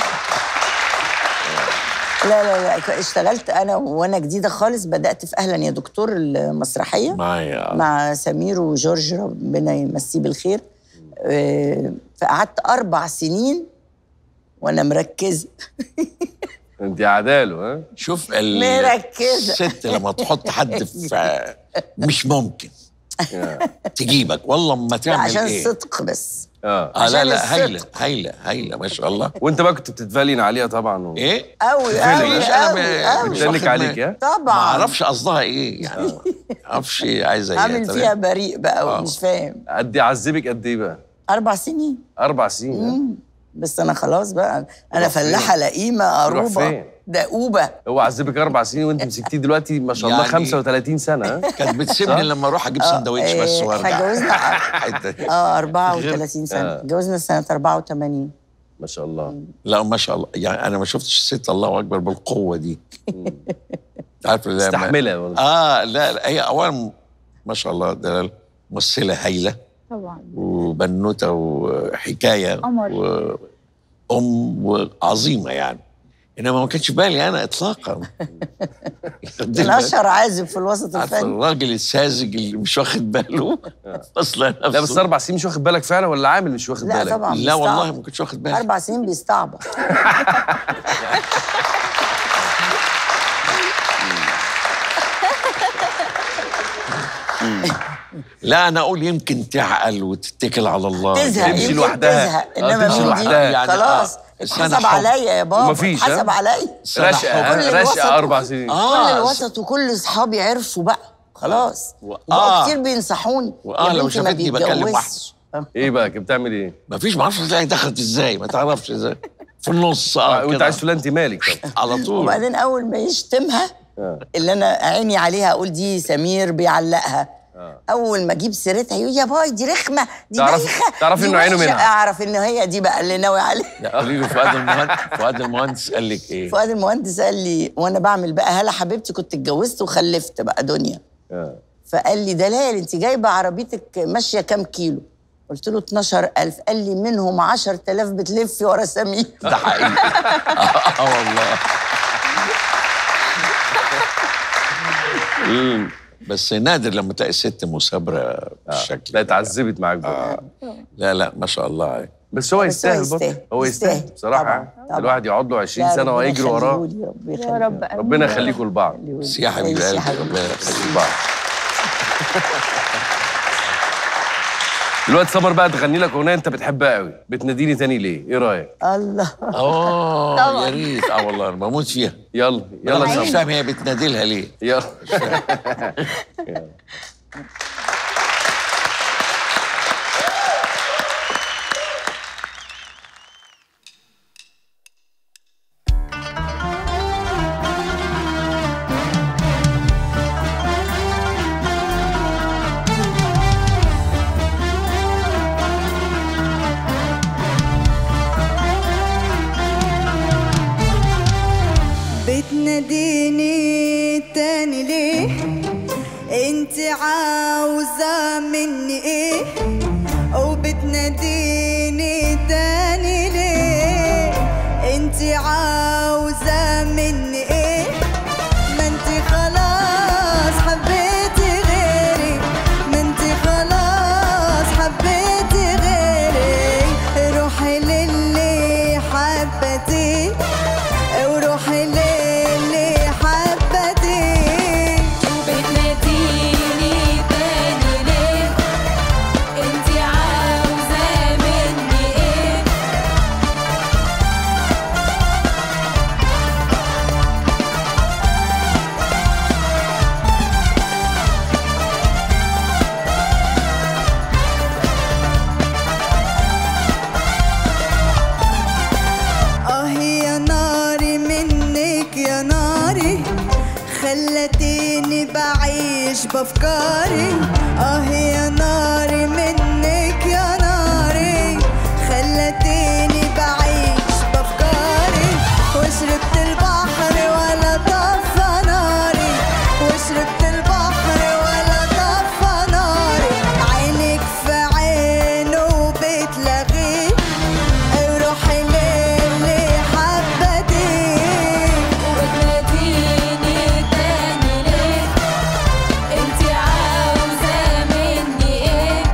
لا لا لا اشتغلت انا وانا جديده خالص بدات في اهلا يا دكتور المسرحيه معايا مع سمير وجورج ربنا يمسيه بالخير آه، فقعدت اربع سنين وانا مركزه انت عداله ها شوف ال- مركزة. الست لما تحط حد في مش ممكن تجيبك والله ما لا تعمل عشان ايه الصدق بس اه اه لا عشان لا هايله الصدق. هايله هايله ما شاء الله وانت بقى كنت بتتفالين عليها طبعا و... ايه قوي فيلم، قوي مش انا قوي م- قوي مش بتدنك واخد عليك بالي. يا ما طبعا اعرفش قصدها ايه يعني ما اعرفش إيه عايزه ايه عامل طب فيها بريء بقى آه. ومش فاهم قد ايه عذبك قد ايه بقى اربع سنين اربع سنين ها؟ مم. بس انا خلاص بقى انا يروح فين؟ فلاحه لئيمه يروح قروبه فين؟ دقوبه هو عذبك اربع سنين وانت مسكتيه دلوقتي ما شاء الله يعني- 35 سنه ها كانت بتسيبني لما اروح اجيب سندوتش بس إيه، وارجع إحنا اتجوزنا حتة. اه 34 سنه آه. اتجوزنا سنه 84 ما شاء الله لا ما شاء الله يعني انا ما شفتش الست الله اكبر بالقوه دي عارف لما- استحملها والله. اه لا, لا هي اولا ما شاء الله ده ممثله هايله طبعا وبنوته وحكايه قمر. وام وعظيمه يعني انما ما كانش بالي انا اطلاقا من اشهر عازف في الوسط عارفه الفني الراجل الساذج اللي مش واخد باله اصلا لا بس نفسه. اربع سنين مش واخد بالك فعلا ولا عامل مش واخد لا بالك طبعا لا والله بيستعبط. ما كنتش واخد بالي اربع سنين بيستعبط لا انا اقول يمكن تعقل وتتكل على الله تزهق تمشي يمكن لوحدها. تزهق آه، انما تمشي من دي لوحدها. يعني خلاص آه، سنة اتحسب حب. عليا يا بابا مفيش، ها؟ اتحسب عليا سنة رشقه حب. ها؟ كل الوسط رشقه اربع سنين كل اه الوسط وكل اصحابي عرفوا بقى خلاص و- وبقوا آه. كتير بينصحوني وآه، يا لو بنتي ما شافتني بكلم بيتجوزش. ايه بقى كنت بتعمل ايه؟ ما فيش ما اعرفش ازاي دخلت ازاي ما تعرفش ازاي في النص اه وانت كده. عايز تقول انت مالك طب على طول وبعدين اول ما يشتمها آه. اللي انا عيني عليها اقول دي سمير بيعلقها اول ما اجيب سيرتها يقول يا باي دي رخمه دي تعرف- بايخه تعرف دي إنه عينه وحشة. منها. اعرف ان هي دي بقى اللي ناوي عليها لا قولي له فؤاد المهندس فؤاد المهندس قال لك ايه؟ فؤاد المهندس قال لي وانا بعمل بقى هلا حبيبتي كنت اتجوزت وخلفت بقى دنيا آه. فقال لي دلال انت جايبه عربيتك ماشيه كام كيلو قلت له 12000 قال لي منهم 10000 بتلفي ورا سمير ده حقيقي اه والله مم. بس نادر لما تلاقي ست مثابره بالشكل لا ده. اتعذبت معاك بقى لا لا ما شاء الله بس هو بس هو يستاهل برضه يستاهل. هو يستاهل يستاهل. بصراحه طبعاً، طبعاً. الواحد يقعد له 20 لا، سنه ربنا ويجري وراه يخليهولي، ربنا يا يخليهولي. رب آمين. ربنا يخليكم لبعض يخليهولي. يا حبيب ماشي يا قلبي حبيبي. ربنا يخليك لبعض دلوقتي سمر بقى تغني لك اغنيه انت بتحبها قوي بتناديني تاني ليه ايه رايك الله اه طبعاً. يا ريت اه والله انا بموت فيها يلا يلا يلا مش سمر فاهم هي بتنادي لها ليه يلا عاوزة مني ايه ما انتي خلاص حبيتي غيري ما انتي خلاص حبيتي غيري روحي للي حبتي وروحي للي حبتي بتناديني تاني ليه انتي عاوزة مني ايه اه يا ناري منك يا ناري خلتيني بعيش بافكاري اه يا ناري منك يا ناري خلتيني بعيش بافكاري وشربت البحر ولا طفى ناري وشربت البحر ولا طفى ناري عينك في عينه بتلغيه روحي للي حبتي وبتناديني تاني ليه انتي عاوزة مني ايه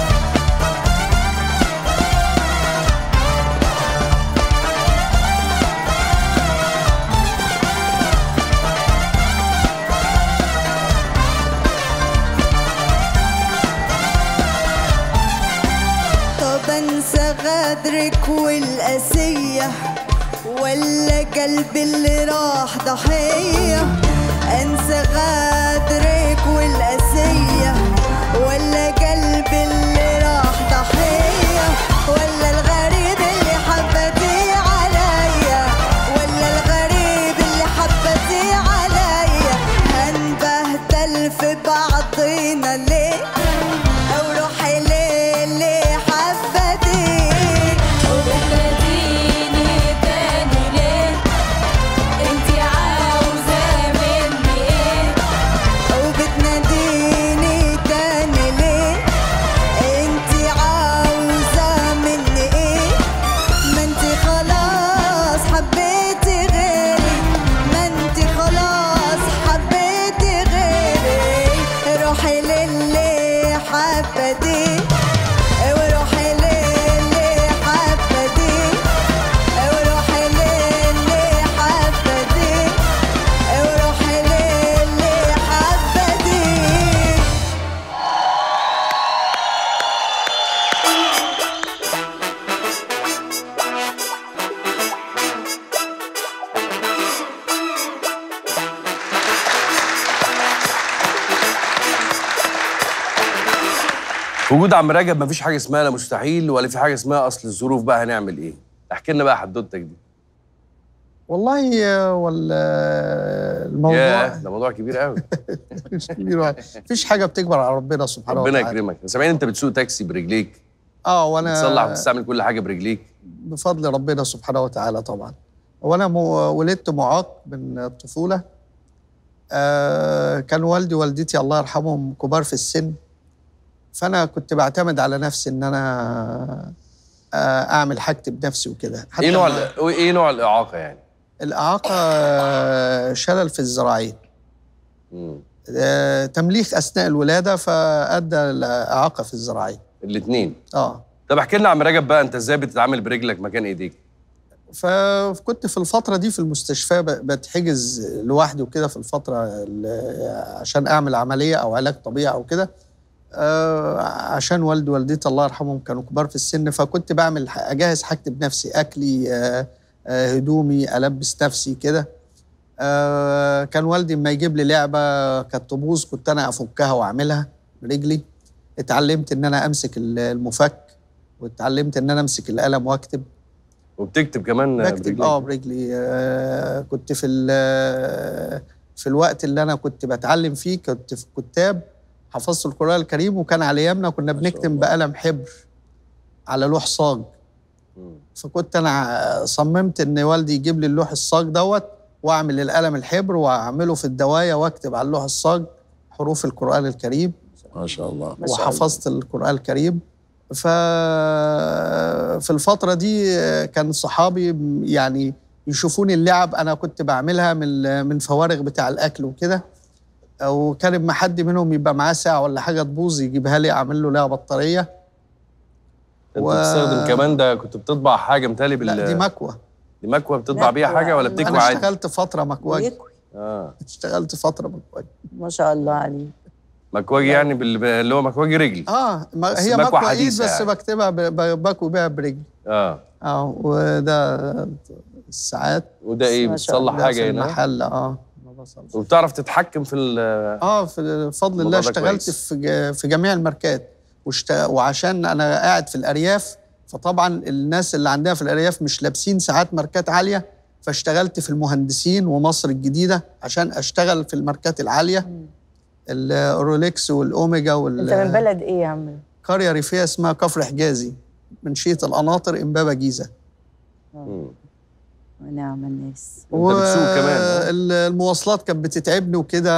طب انسى غدرك والقاسية ولا قلبي اللي راح ضحية انسى غدرك والقاسية ولا قلبي اللي راح ضحية ولا الغريب اللي حبتي عليا ولا الغريب اللي حبتي عليا هنبهدل في بعضينا ليه او روحي للي حبتي وبتناديني تاني ليه انتي عاوزة مني ايه وبتناديني تاني ليه انتي عاوزة مني ايه ما انتي خلاص حبيتي غيري ما انتي خلاص حبيتي غيري روحي للي حبتي وروحي للي حبتي وروحي للي حبتي وروحي للي حبتي في وجود عم رجب مفيش حاجه اسمها لا مستحيل ولا في حاجه اسمها اصل الظروف بقى هنعمل ايه احكي لنا بقى حدوتك دي والله آه، ولا الموضوع ياه ده موضوع كبير قوي مش كبير واحد. مفيش حاجه بتكبر على ربنا سبحانه ربنا وتعالى يكرمك سامعين انت بتسوق تاكسي برجليك اه وانا بتصلح وبتستعمل كل حاجه برجليك بفضل ربنا سبحانه وتعالى طبعا وانا مو ولدت معاق من الطفوله آه كان والدي ووالدتي الله يرحمهم كبار في السن فانا كنت بعتمد على نفسي ان انا آه اعمل حاجتي بنفسي وكده حتى ايه نوع ما- ال- ايه نوع الاعاقه يعني الاعاقه آه، شلل في الذراعين مم. آه، تمليك اثناء الولاده فادى لاعاقه في الذراعين الاثنين اه طب احكي لنا يا عم رجب بقى انت ازاي بتتعامل برجلك مكان ايديك فكنت في الفترة دي في المستشفى ب- بتحجز لوحدي وكده في الفترة ال- عشان أعمل عملية أو علاج طبيعي أو كده آه، عشان والدي ووالدتي الله يرحمهم كانوا كبار في السن فكنت بعمل ح- أجهز حاجتي بنفسي أكلي آه، آه، هدومي ألبس نفسي كده آه، كان والدي لما يجيب لي لعبة كانت تبوظ كنت أنا أفكها وأعملها برجلي اتعلمت إن أنا أمسك ال- المفك واتعلمت إن أنا أمسك القلم وأكتب وبتكتب كمان بكتب برجليك اه برجلي آه كنت في ال- في الوقت اللي انا كنت بتعلم فيه كنت في كتاب حفظت القران الكريم وكان على ايامنا كنا ما شاء بنكتب الله. بقلم حبر على لوح صاج مم. فكنت انا صممت ان والدي يجيب لي اللوح الصاج دوت واعمل القلم الحبر واعمله في الدوايه واكتب على اللوح الصاج حروف القران الكريم ما شاء الله ما شاء الله. وحفظت القرآن الكريم ف في الفترة دي كان صحابي يعني يشوفوني اللعب انا كنت بعملها من من فوارغ بتاع الاكل وكده وكان اما حد منهم يبقى معاه ساعه ولا حاجه تبوظ يجيبها لي اعمل له لها بطاريه انت و- بتستخدم كمان ده كنت بتطبع حاجه متهيألي بال لا دي مكوه دي مكوه بتطبع بيها مكوة. حاجه ولا أنا بتكوي انا عادي؟ اشتغلت فتره مكواجي ويكوي اه اشتغلت فتره مكواجي ما شاء الله عليه مكواجي يعني بال- اللي هو مكواجي رجل اه ما بس هي مكوة مكوه ايد حديثة بس يعني. بكتبها ب- ب- بكوي بيها برجلي اه اه وده الساعات وده ايه ما شاء بتصلح ده حاجه في هنا المحل اه ما بصلح. وبتعرف تتحكم في ال اه في فضل الموضوع الله ده اشتغلت كويس. في ج- في جميع الماركات واشت... وعشان انا قاعد في الارياف فطبعا الناس اللي عندها في الارياف مش لابسين ساعات ماركات عاليه فاشتغلت في المهندسين ومصر الجديده عشان اشتغل في الماركات العاليه الرولكس والاوميجا انت من بلد ايه يا عم قريه ريفيه اسمها كفر حجازي منشيه القناطر امبابه جيزه ونعم الناس انت بتسوق كمان آه. المواصلات كانت بتتعبني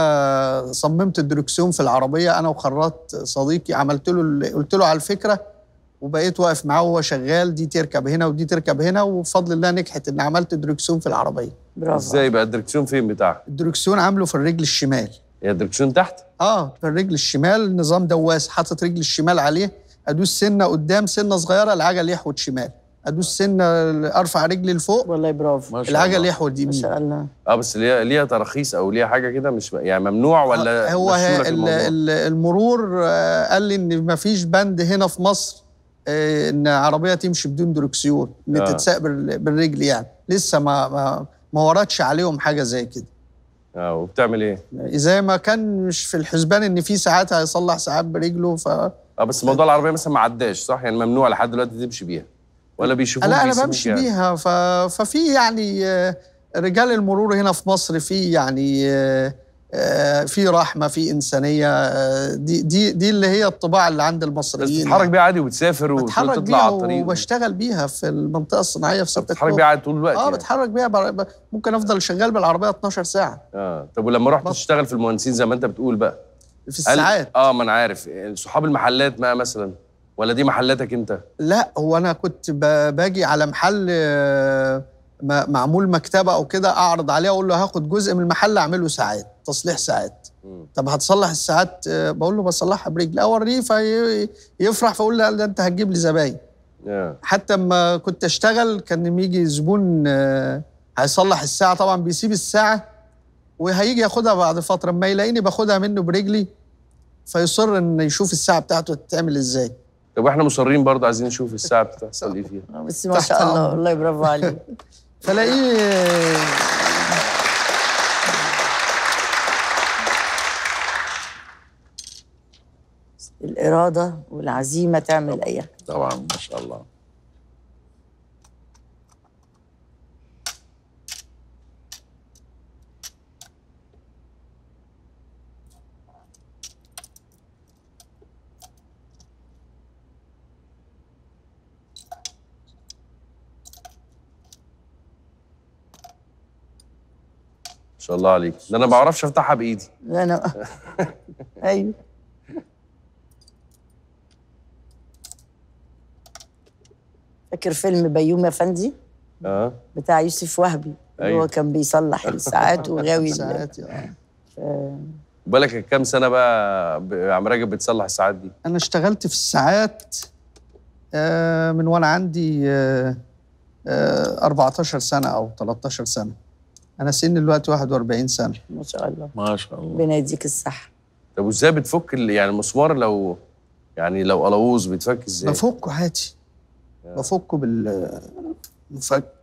وكده صممت الدركسيون في العربيه انا وخراط صديقي عملت له ال- قلت له على الفكره وبقيت واقف معاه وهو شغال دي تركب هنا ودي تركب هنا وبفضل الله نجحت ان عملت دركسيون في العربيه برافو ازاي بقى الدركسيون فين بتاعها؟ الدركسيون عامله في الرجل الشمال هي الدركسيون تحت؟ اه في الرجل الشمال نظام دواس حاطط رجل الشمال عليه ادوس سنه قدام سنه صغيره العجل يحود شمال ادوس سنه ارفع رجلي لفوق والله برافو ما شاء العجل الله. يحود ما يمين شاء الله اه بس ليها ليها تراخيص او ليها حاجه كده مش يعني ممنوع ولا هو مشوا هي لك ال- الموضوع؟ ال- المرور آه، قال لي ان ما فيش بند هنا في مصر آه، ان عربيه تمشي بدون دركسيون ان آه. تتساق بال- بالرجل يعني لسه ما ما ما وردش عليهم حاجه زي كده اه وبتعمل ايه؟ زي ما كان مش في الحسبان ان في ساعات هيصلح ساعات برجله ف اه بس موضوع العربيه مثلا ما عداش صح؟ يعني ممنوع لحد دلوقتي تمشي بيها ولا بيشوفوك لا انا بيسيبوك بمشي يعني؟ بيها ف... ففي يعني آه، رجال المرور هنا في مصر في يعني آه، آه، في رحمه في انسانيه آه، دي دي دي اللي هي الطباع اللي عند بس المصريين بتتحرك بيها عادي وبتسافر بتحرك وتطلع بيها على الطريق وبشتغل بيها في المنطقه الصناعيه في 6 بتتحرك بيها عادي طول الوقت اه يعني. بتحرك بيها بر- ب- ممكن افضل شغال بالعربيه 12 ساعه اه طب ولما رحت بط- تشتغل في المهندسين زي ما انت بتقول بقى في هل- الساعات اه ما انا عارف صحاب المحلات بقى مثلا ولا دي محلاتك انت؟ لا هو انا كنت ب- باجي على محل آه، م- معمول مكتبه او كده اعرض عليه اقول له هاخد جزء من المحل اعمله ساعات تصليح ساعات مم. طب هتصلح الساعات آه، بقول له بصلحها برجلي اوريه فيفرح فاقول له لا ده انت هتجيب لي زباين اه حتى لما كنت اشتغل كان لما يجي زبون آه، هيصلح الساعه طبعا بيسيب الساعه وهيجي ياخدها بعد فتره اما يلاقيني باخدها منه برجلي فيصر ان يشوف الساعه بتاعته تتعمل ازاي طب واحنا مصرين برضه عايزين نشوف الساعه بتحصل ايه فيها آه، بس ما تحت شاء الله أمر. والله برافو عليك فلاقيه آه، الإرادة والعزيمة تعمل أي حاجة طبعا ما شاء الله ما شاء الله عليك ده انا ما بعرفش افتحها بايدي لا أنا أيوه فاكر فيلم بيومي أفندي اه بتاع يوسف وهبي اللي أيوه. هو كان بيصلح الساعات وغاوي ال- ساعات آه. بالك كام سنه بقى ب- يا عم راجب بتصلح الساعات دي انا اشتغلت في الساعات آه، من وانا عندي آه، آه، 14 سنه او 13 سنه انا سن دلوقتي 41 سنه ما شاء الله ما شاء الله ربنا يديك الصحة طب وازاي بتفك ال- يعني المسمار لو يعني لو قلاووز بيتفك ازاي؟ بفكه عادي بفكه بالمفك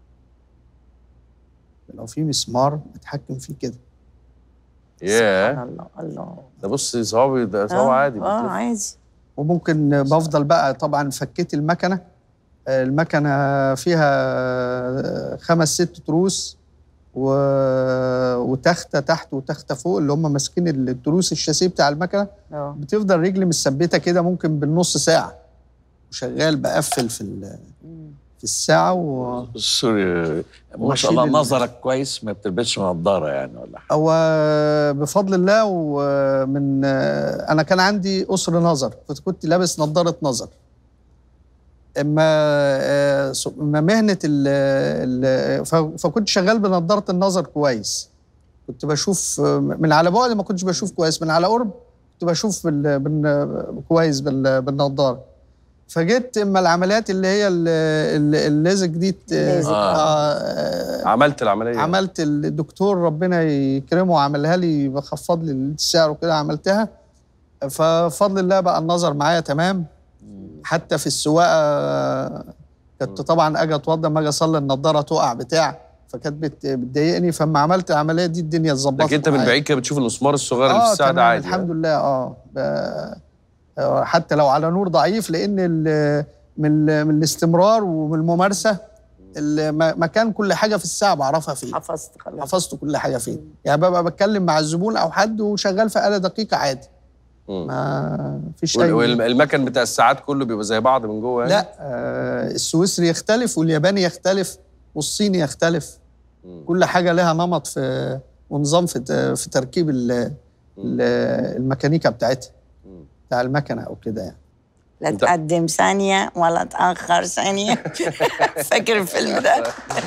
لو في مسمار بتحكم فيه كده ياه سبحان الله الله ده بص صوابي ده صوابي آه، عادي اه بتلف. عادي وممكن بفضل بقى طبعا فكيت المكنه آه، المكنه فيها آه، خمس ست تروس و... وتخته تحت وتخته فوق اللي هم ماسكين التروس الشاسيه بتاع المكنه اه بتفضل رجلي مثبته كده ممكن بالنص ساعه وشغال بقفل في ال... في الساعه و... سوري ما وأشيل شاء الله ال- نظرك كويس ما بتلبسش نظاره يعني ولا حاجه هو بفضل الله ومن انا كان عندي قصر نظر كنت كنت لابس نظاره نظر اما آه، س- اما مهنه ال ال ف- فكنت شغال بنضاره النظر كويس كنت بشوف آه، من على بعد ما كنتش بشوف كويس من على قرب كنت بشوف بال بال كويس بال بالنضاره فجيت اما العمليات اللي هي ال- ال- الليزك دي ت- الليزك. آه، آه، عملت العمليه عملت الدكتور ربنا يكرمه عملها لي بخفض لي السعر وكده عملتها ففضل الله بقى النظر معايا تمام حتى في السواقه كنت طبعا اجي اتوضى ما اجي اصلي النضاره تقع بتاع فكانت بت- بتضايقني فلما عملت العمليه دي الدنيا اتظبطت لكن انت من معايا. بعيد كده بتشوف المسمار الصغير اللي في اه الساعه ده تمام عادي الحمد لله اه ب- آه، حتى لو على نور ضعيف لان ال- من ال- من الاستمرار ومن الممارسه ال- م- مكان كل حاجه في الساعه بعرفها فين حفظت خلاص حفظت كل حاجه فين يعني ببقى بتكلم مع الزبون او حد وشغال في آلة دقيقه عادي مم. ما فيش وال- اي والمكن بتاع الساعات كله بيبقى زي بعض من جوه يعني لا آه السويسري يختلف والياباني يختلف والصيني يختلف مم. كل حاجه لها نمط في ونظام في ت- في تركيب ال- ال- الميكانيكا بتاعتها مم. بتاع المكنه او كده يعني لا انت- تقدم ثانية ولا تأخر ثانية فاكر الفيلم ده؟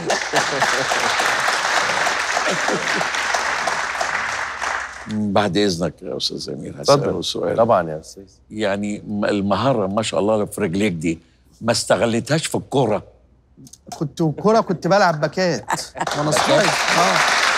بعد اذنك يا استاذ امير اتفضل هسأله سؤال طبعا يا استاذ يعني م- المهاره ما شاء الله في رجليك دي ما استغلتهاش في الكوره كنت كرة كنت بلعب باكات وانا صغير اه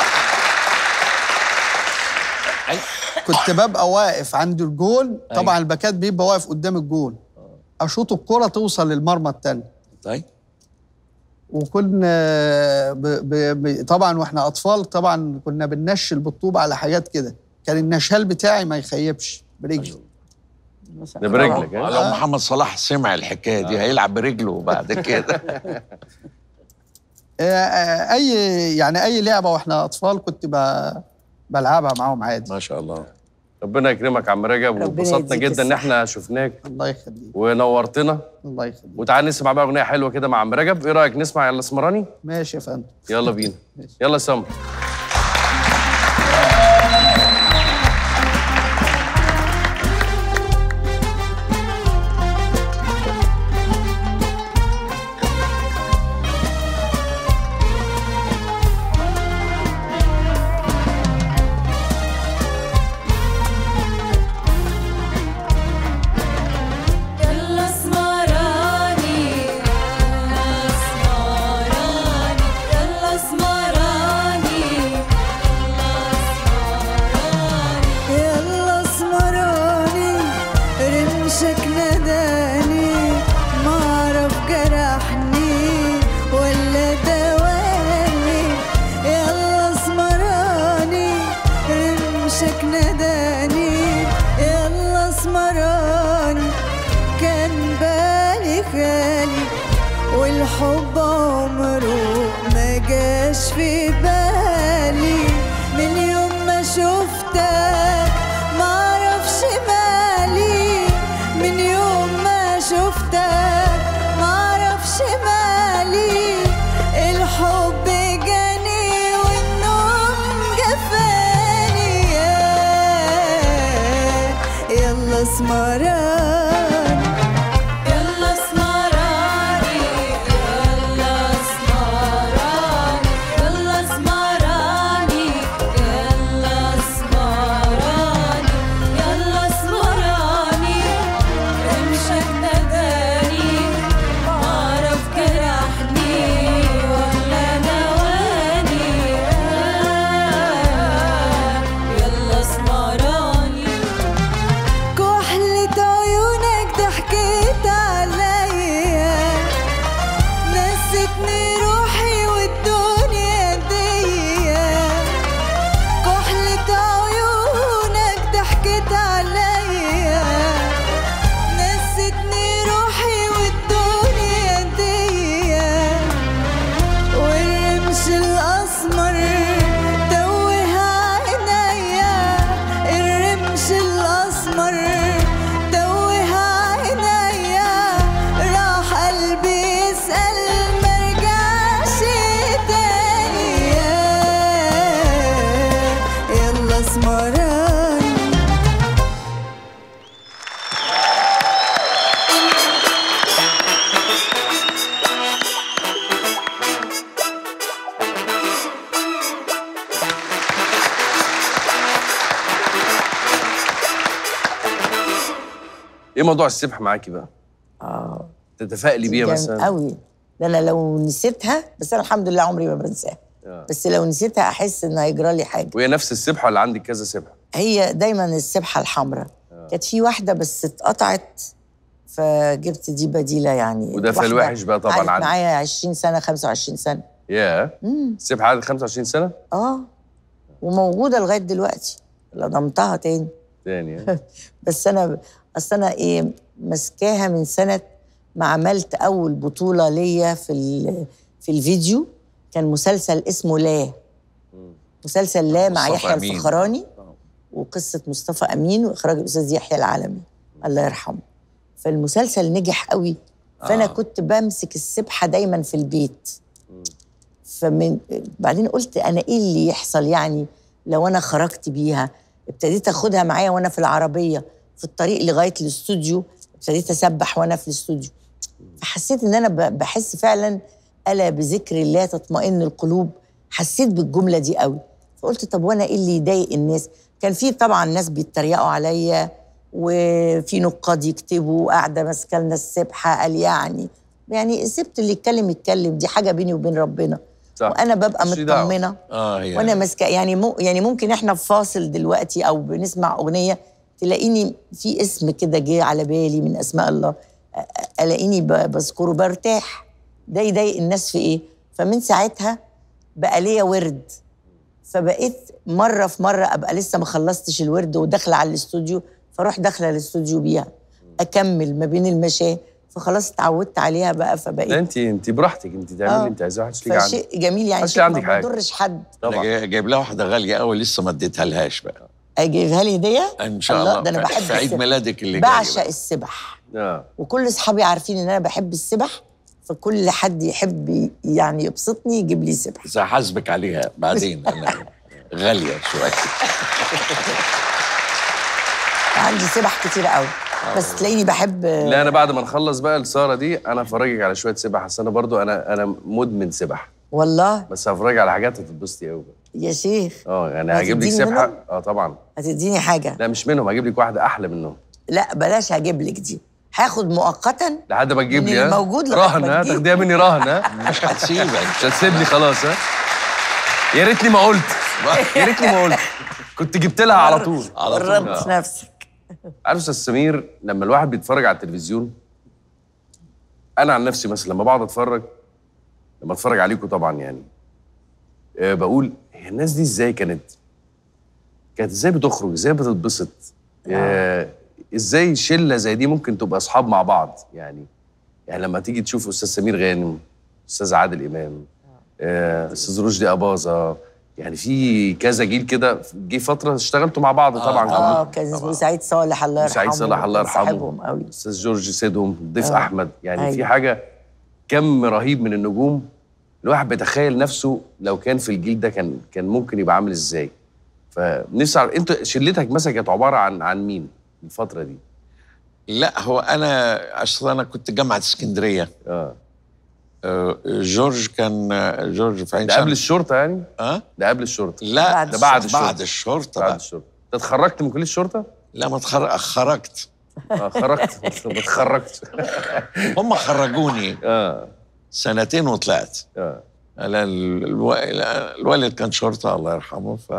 كنت ببقى واقف عند الجول طبعا الباكات بيبقى واقف قدام الجول اشوط الكرة توصل للمرمى التاني طيب وكنا ب... ب... ب... طبعا واحنا اطفال طبعا كنا بننشل بالطوب على حاجات كده كان النشال بتاعي ما يخيبش برجلي ده برجلك لو ها؟ محمد صلاح سمع الحكايه دي هيلعب برجله بعد كده آه، آه، اي يعني اي لعبه واحنا اطفال كنت ب... بلعبها معاهم عادي ما شاء الله ربنا يكرمك يا عم رجب ربنا وانبسطنا يديك جدا ان الصحة. احنا شفناك الله يخليك ونورتنا الله يخليك وتعال نسمع بقى اغنيه حلوه كده مع عم رجب ايه رايك نسمع يلا اسمراني ماشي يا فندم يلا بينا يلا سمر يلا اسمراني يلا اسمراني يلا اسمراني يلا اسمراني رمشك نداني ما اعرف جرحني ولا دواني يلا اسمراني رمشك نداني يلا اسمراني كان بالي خالي والحب عمره ما جاش في بالي من يوم ما شفتك معرفش مالي من يوم ما شفتك معرفش مالي الحب جاني والنوم جفاني يا- يلا اسمراني يلا اسمراني يلا اسمراني يلا اسمراني يلا اسمراني يلا اسمراني رمشك نداني معرف جرحني ولا نواني يلا اسمراني كحلة عيونك ايه موضوع السبحه معاكي بقى اه تتفائلي بيها جامد مثلا قوي ده انا لو نسيتها بس انا الحمد لله عمري ما بنساها آه. بس لو نسيتها احس ان هيجرى لي حاجه وهي نفس السبحه ولا عندك كذا سبحه هي دايما السبحه الحمراء كانت في واحده بس اتقطعت فجبت دي بديله يعني وده فال واحدة وحش بقى طبعاً قعدت عندي. معايا 20 سنه 25 سنه ياه امم السبحه قعدت 25 سنه اه وموجوده لغايه دلوقتي لضمتها تاني تاني ها؟ بس انا اصل انا ايه ماسكاها من سنه ما عملت اول بطوله ليا في ال- في الفيديو كان مسلسل اسمه لا مسلسل لا مع مصطفى يحيى أمين. الفخراني وقصه مصطفى امين واخراج الاستاذ يحيى العالمي الله يرحمه فالمسلسل نجح قوي فانا آه. آه. كنت بمسك السبحه دايما في البيت فمن بعدين قلت انا ايه اللي يحصل يعني لو انا خرجت بيها ابتديت اخدها معايا وانا في العربيه في الطريق لغايه الاستوديو ابتديت اسبح وانا في الاستوديو فحسيت ان انا ب- بحس فعلا الا بذكر الله تطمئن القلوب حسيت بالجمله دي قوي فقلت طب وانا ايه اللي يضايق الناس كان في طبعا ناس بيتريقوا عليا وفي نقاد يكتبوا قاعده ماسكه لنا السبحه قال يعني يعني سبت اللي يتكلم يتكلم دي حاجه بيني وبين ربنا صح وانا ببقى ماليش دعوة. مطمنه اه هي وانا ماسكه يعني مو يعني ممكن احنا في فاصل دلوقتي او بنسمع اغنيه تلاقيني في اسم كده جه على بالي من اسماء الله أ- أ- الاقيني ب- بذكره برتاح ده يضايق الناس في ايه فمن ساعتها بقى ليا ورد فبقيت مره في مره ابقى لسه ما خلصتش الورد وداخله على الاستوديو فاروح داخله الاستوديو بيها اكمل ما بين المشاه فخلاص اتعودت عليها بقى لا فبقيت انت انت براحتك انت تعملي آه. اللي انت عايزاه محدش ليك عندك فشيء جميل يعني محدش شيء عندك ما حاجة. بضرش حد انا طبعا جاي- جايب لها واحده غاليه قوي لسه ما اديتها لهاش بقى اجيبها لي هديه ان شاء الله, ده انا في- بحب في عيد السبح. ميلادك اللي جاي بعشق بقى. السبح اه وكل اصحابي عارفين ان انا بحب السبح فكل حد يحب ي- يعني يبسطني يجيب لي سبح بس هحاسبك عليها بعدين انا غاليه شويه عندي سبح كتير قوي بس تلاقيني بحب لا انا بعد ما نخلص بقى السهره دي انا هفرجك على شويه سبح اصل انا برضو انا انا مدمن سبح والله بس هفرجك على حاجات هتتبسطي قوي يا شيخ اه يعني هجيب لك هتديني سبحه منهم؟ اه طبعا هتديني حاجه لا مش منهم هجيب لك واحده احلى منهم لا بلاش هجيب لك دي هاخد مؤقتا لحد ما تجيب من لي ها الموجود لغاية رهن ما ها تجيب. تاخديها مني رهن ها مش هتسيبك مش هتسيبني خلاص ها يا ريتني ما قلت يا ريتني ما قلت كنت جبت لها على طول على طول قربت آه. نفسك عارف استاذ سمير لما الواحد بيتفرج على التلفزيون انا عن نفسي مثلا لما بقعد اتفرج لما اتفرج عليكم طبعا يعني أه بقول هي الناس دي ازاي كانت كانت ازاي بتخرج ازاي بتتبسط أه ازاي شله زي دي ممكن تبقى اصحاب مع بعض يعني يعني لما تيجي تشوف استاذ سمير غانم استاذ عادل امام آه، استاذ رشدي اباظه يعني في كذا جيل كده جه فتره اشتغلتوا مع بعض طبعا اه كلكم. كان طبعاً. وسعيد صالح الله يرحمه وسعيد صالح الله كنت يرحمه. صاحبهم قوي استاذ جورج سيدهم ضيف آه. احمد يعني أيوة. في حاجه كم رهيب من النجوم الواحد بيتخيل نفسه لو كان في الجيل ده كان كان ممكن يبقى عامل ازاي فنفسي اعرف انت شلتك مثلا كانت عباره عن عن مين الفتره دي لا هو انا اصل انا كنت جامعه اسكندريه اه آه، جورج كان آه، جورج في عين ده قبل شمس الشرطه يعني اه ده قبل الشرطه لا بعد ده بعد الشرطه بعد الشرطه بعد بقى. الشرطه انت اتخرجت من كليه الشرطه لا ما اتخر- خرجت اه خرجت ما اتخرجتش هم خرجوني اه سنتين وطلعت اه أنا ال- الو... الوالد كان شرطه الله يرحمه ف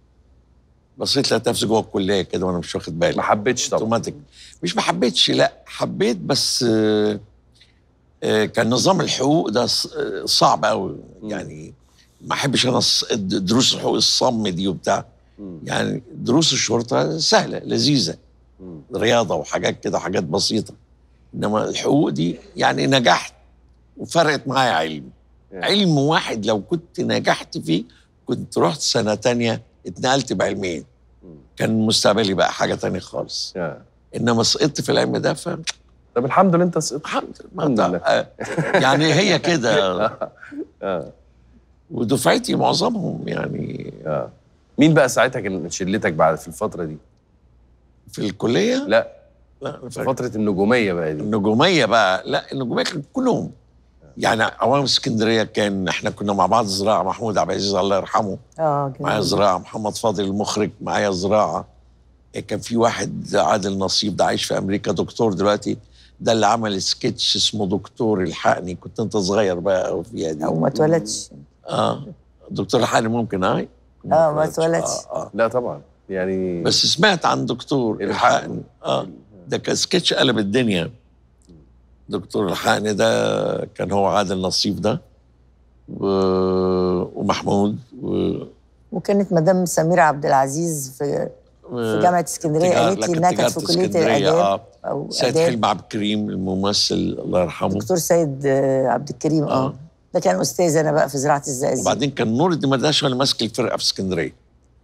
بصيت لقيت نفسي جوه الكليه كده وانا مش واخد بالي ما حبيتش طبعا اوتوماتيك مش ما حبيتش لا حبيت بس آه، آه، كان نظام الحقوق ده ص- آه، صعب قوي يعني ما احبش انا الص- د- دروس الحقوق الصم دي وبتاع مم. يعني دروس الشرطه سهله لذيذه مم. رياضه وحاجات كده حاجات بسيطه انما الحقوق دي يعني نجحت وفرقت معايا علم يعني. علم واحد لو كنت نجحت فيه كنت رحت سنه تانية اتنقلت بعلمين مم. كان مستقبلي بقى حاجه تانية خالص آه. انما سقطت في العلم ده ف طب الحمد لله انت سقطت الحمد الحمد لله لله. آه، يعني هي كده اه ودفعتي معظمهم يعني اه مين بقى ساعتها كان شلتك بعد في الفتره دي في الكليه لا لا أنا في فاكر. فتره النجوميه بقى دي النجوميه بقى لا النجوميه كانوا كلهم يعني عوام اسكندريه كان احنا كنا مع بعض زراعه محمود عبد العزيز الله يرحمه اه معايا جميل زراعه محمد فاضل المخرج معايا زراعه كان في واحد عادل نصيب ده عايش في امريكا دكتور دلوقتي ده اللي عمل سكتش اسمه دكتور الحقني كنت انت صغير بقى او فيها دي او ما اتولدش اه دكتور الحقني ممكن هاي اه ما اتولدش آه آه. لا طبعا يعني بس سمعت عن دكتور الحقني اه ده كان سكتش قلب الدنيا دكتور الحقني ده كان هو عادل نصيب ده و... ومحمود و... وكانت مدام سميرة عبد العزيز في في جامعة اسكندرية تجار- قالت لي لكن انها كانت تجارة في كلية اسكندرية، الآداب آه. أو سيد آداب حلمي عبد الكريم الممثل الله يرحمه دكتور سيد آه، عبد الكريم اه آه. ده كان أستاذ أنا بقى في زراعة الزقازيق وبعدين كان نور الدين مرداش هو اللي ماسك الفرقه في اسكندريه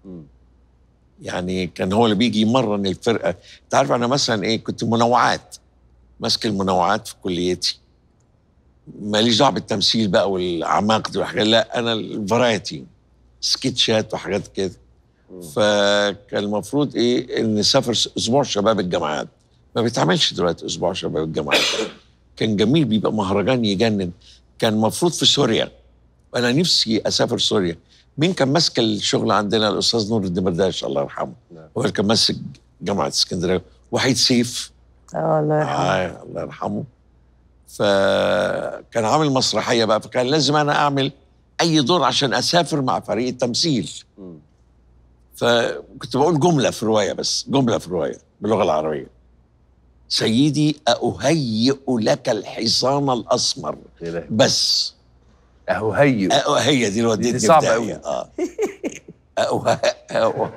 يعني كان هو اللي بيجي يمرن الفرقه انت عارف انا مثلا ايه كنت منوعات ماسك المنوعات في كليتي ماليش دعوه بالتمثيل بقى والاعماق دي والحاجات لا انا الفرايتي سكتشات وحاجات كده فكان المفروض ايه ان نسافر اسبوع شباب الجامعات ما بيتعملش دلوقتي اسبوع شباب الجامعات كان جميل بيبقى مهرجان يجنن كان المفروض في سوريا وانا نفسي اسافر سوريا مين كان ماسك الشغل عندنا الاستاذ نور الدين مرداش الله يرحمه هو اللي كان ماسك جامعه اسكندريه وحيد سيف اه الله يرحمه آه الله يرحمه فكان عامل مسرحيه بقى فكان لازم انا اعمل اي دور عشان اسافر مع فريق التمثيل فكنت بقول جمله في روايه بس جمله في روايه باللغه العربيه سيدي أهيئ لك الحصان الأسمر إلهي. بس اهو هي أه هي دي اللي ودتني دي صعبة في أوي. داهية. اه أه أه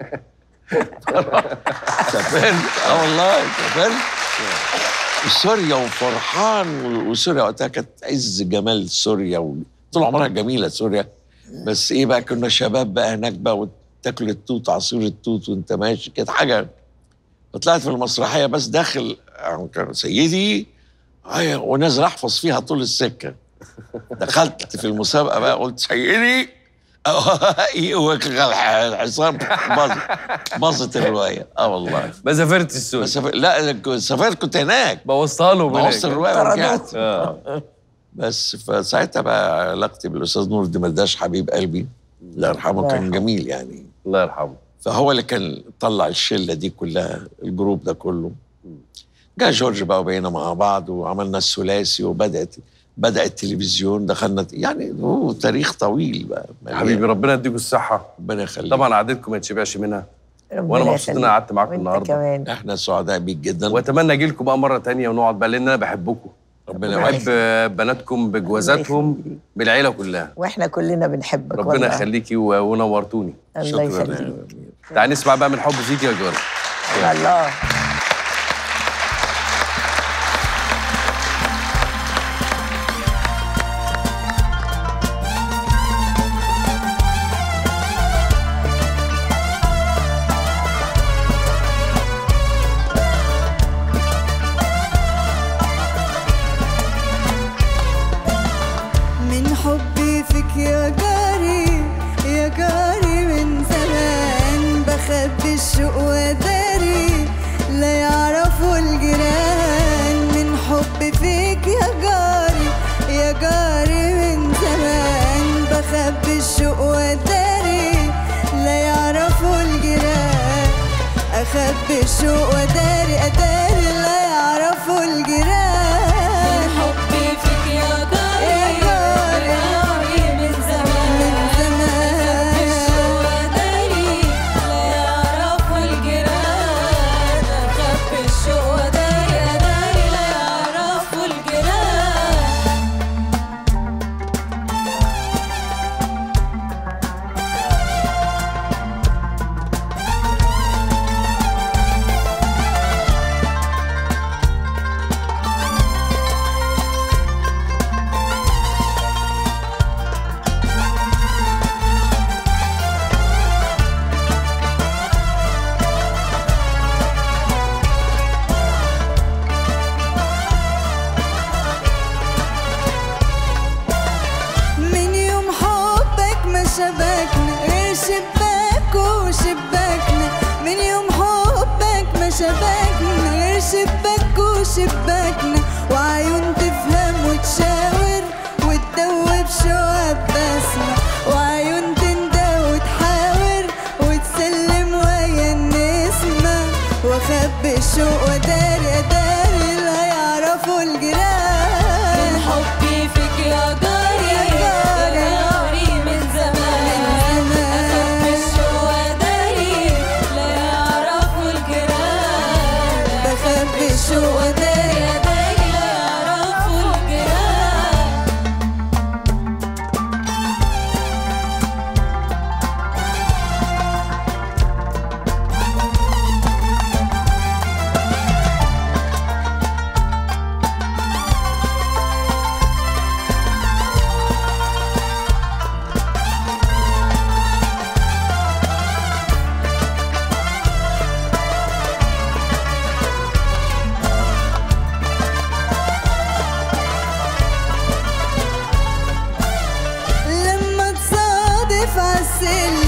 سافرت اه والله سافرت سوريا وفرحان و- وسوريا وقتها كانت عز جمال سوريا و- طول عمرها جميله سوريا بس ايه بقى كنا شباب بقى هناك بقى وتاكل التوت عصير التوت وانت ماشي كانت حاجه فطلعت في المسرحيه بس داخل يعني كان سيدي آه، ونازل احفظ فيها طول السكه دخلت في المسابقه بقى قلت سيدي الحصان باظت باظت الروايه اه والله ما سافرتش السوري بس سافر- لا كنت- سافرت كنت هناك بوظتها له بوظت هناك. الروايه طردوه. ورجعت اه بس فساعتها بقى علاقتي بالاستاذ نور الدمرداش حبيب قلبي الله يرحمه الله كان يرحمه. جميل يعني الله يرحمه فهو اللي كان طلع الشله دي كلها الجروب ده كله جاء جورج بقى وبقينا مع بعض وعملنا الثلاثي وبدات بدا التلفزيون دخلنا يعني هو تاريخ طويل بقى حبيبي ربنا يديكم الصحه ربنا يخليك طبعا قعدتكم ما يتشبعش منها ربنا وانا مبسوط ان يخليك. انا قعدت معاكم وانت النهارده كمان احنا سعداء بيك جدا واتمنى اجي لكم بقى مره تانية ونقعد بقى لان انا بحبكم ربنا بحب يوفقك بناتكم بجوازاتهم يخليك. بالعيله كلها واحنا كلنا بنحبك ربنا والله. يخليكي و- ونورتوني الله يخليك تعالي نسمع بقى من حب فيك يا جارة الله من حبي فيك يا جاري يا جاري من زمان بخبي الشوق وداري لا يعرفوا الجيران من حبي فيك يا جاري يا جاري من زمان بخبي الشوق وداري لا يعرفوا الجيران اخبي الشوق وداري اداري لا يعرفوا الجيران حبي فيك يا جاري يا جاري. جاري من زمان من زمان. وداري لا يعرفوا الجيران أخبي الشوق وداري أداري لا يعرفوا الجيران من يوم حبك ما شبكنا غير شباك وشباكنا من يوم حبك ما شبكنا غير شباك وشباكنا وعيون تفهم وتشاور وتدوب شوق بسمة وعيون تندى وتحاور وتسلم ويا النسمة السلم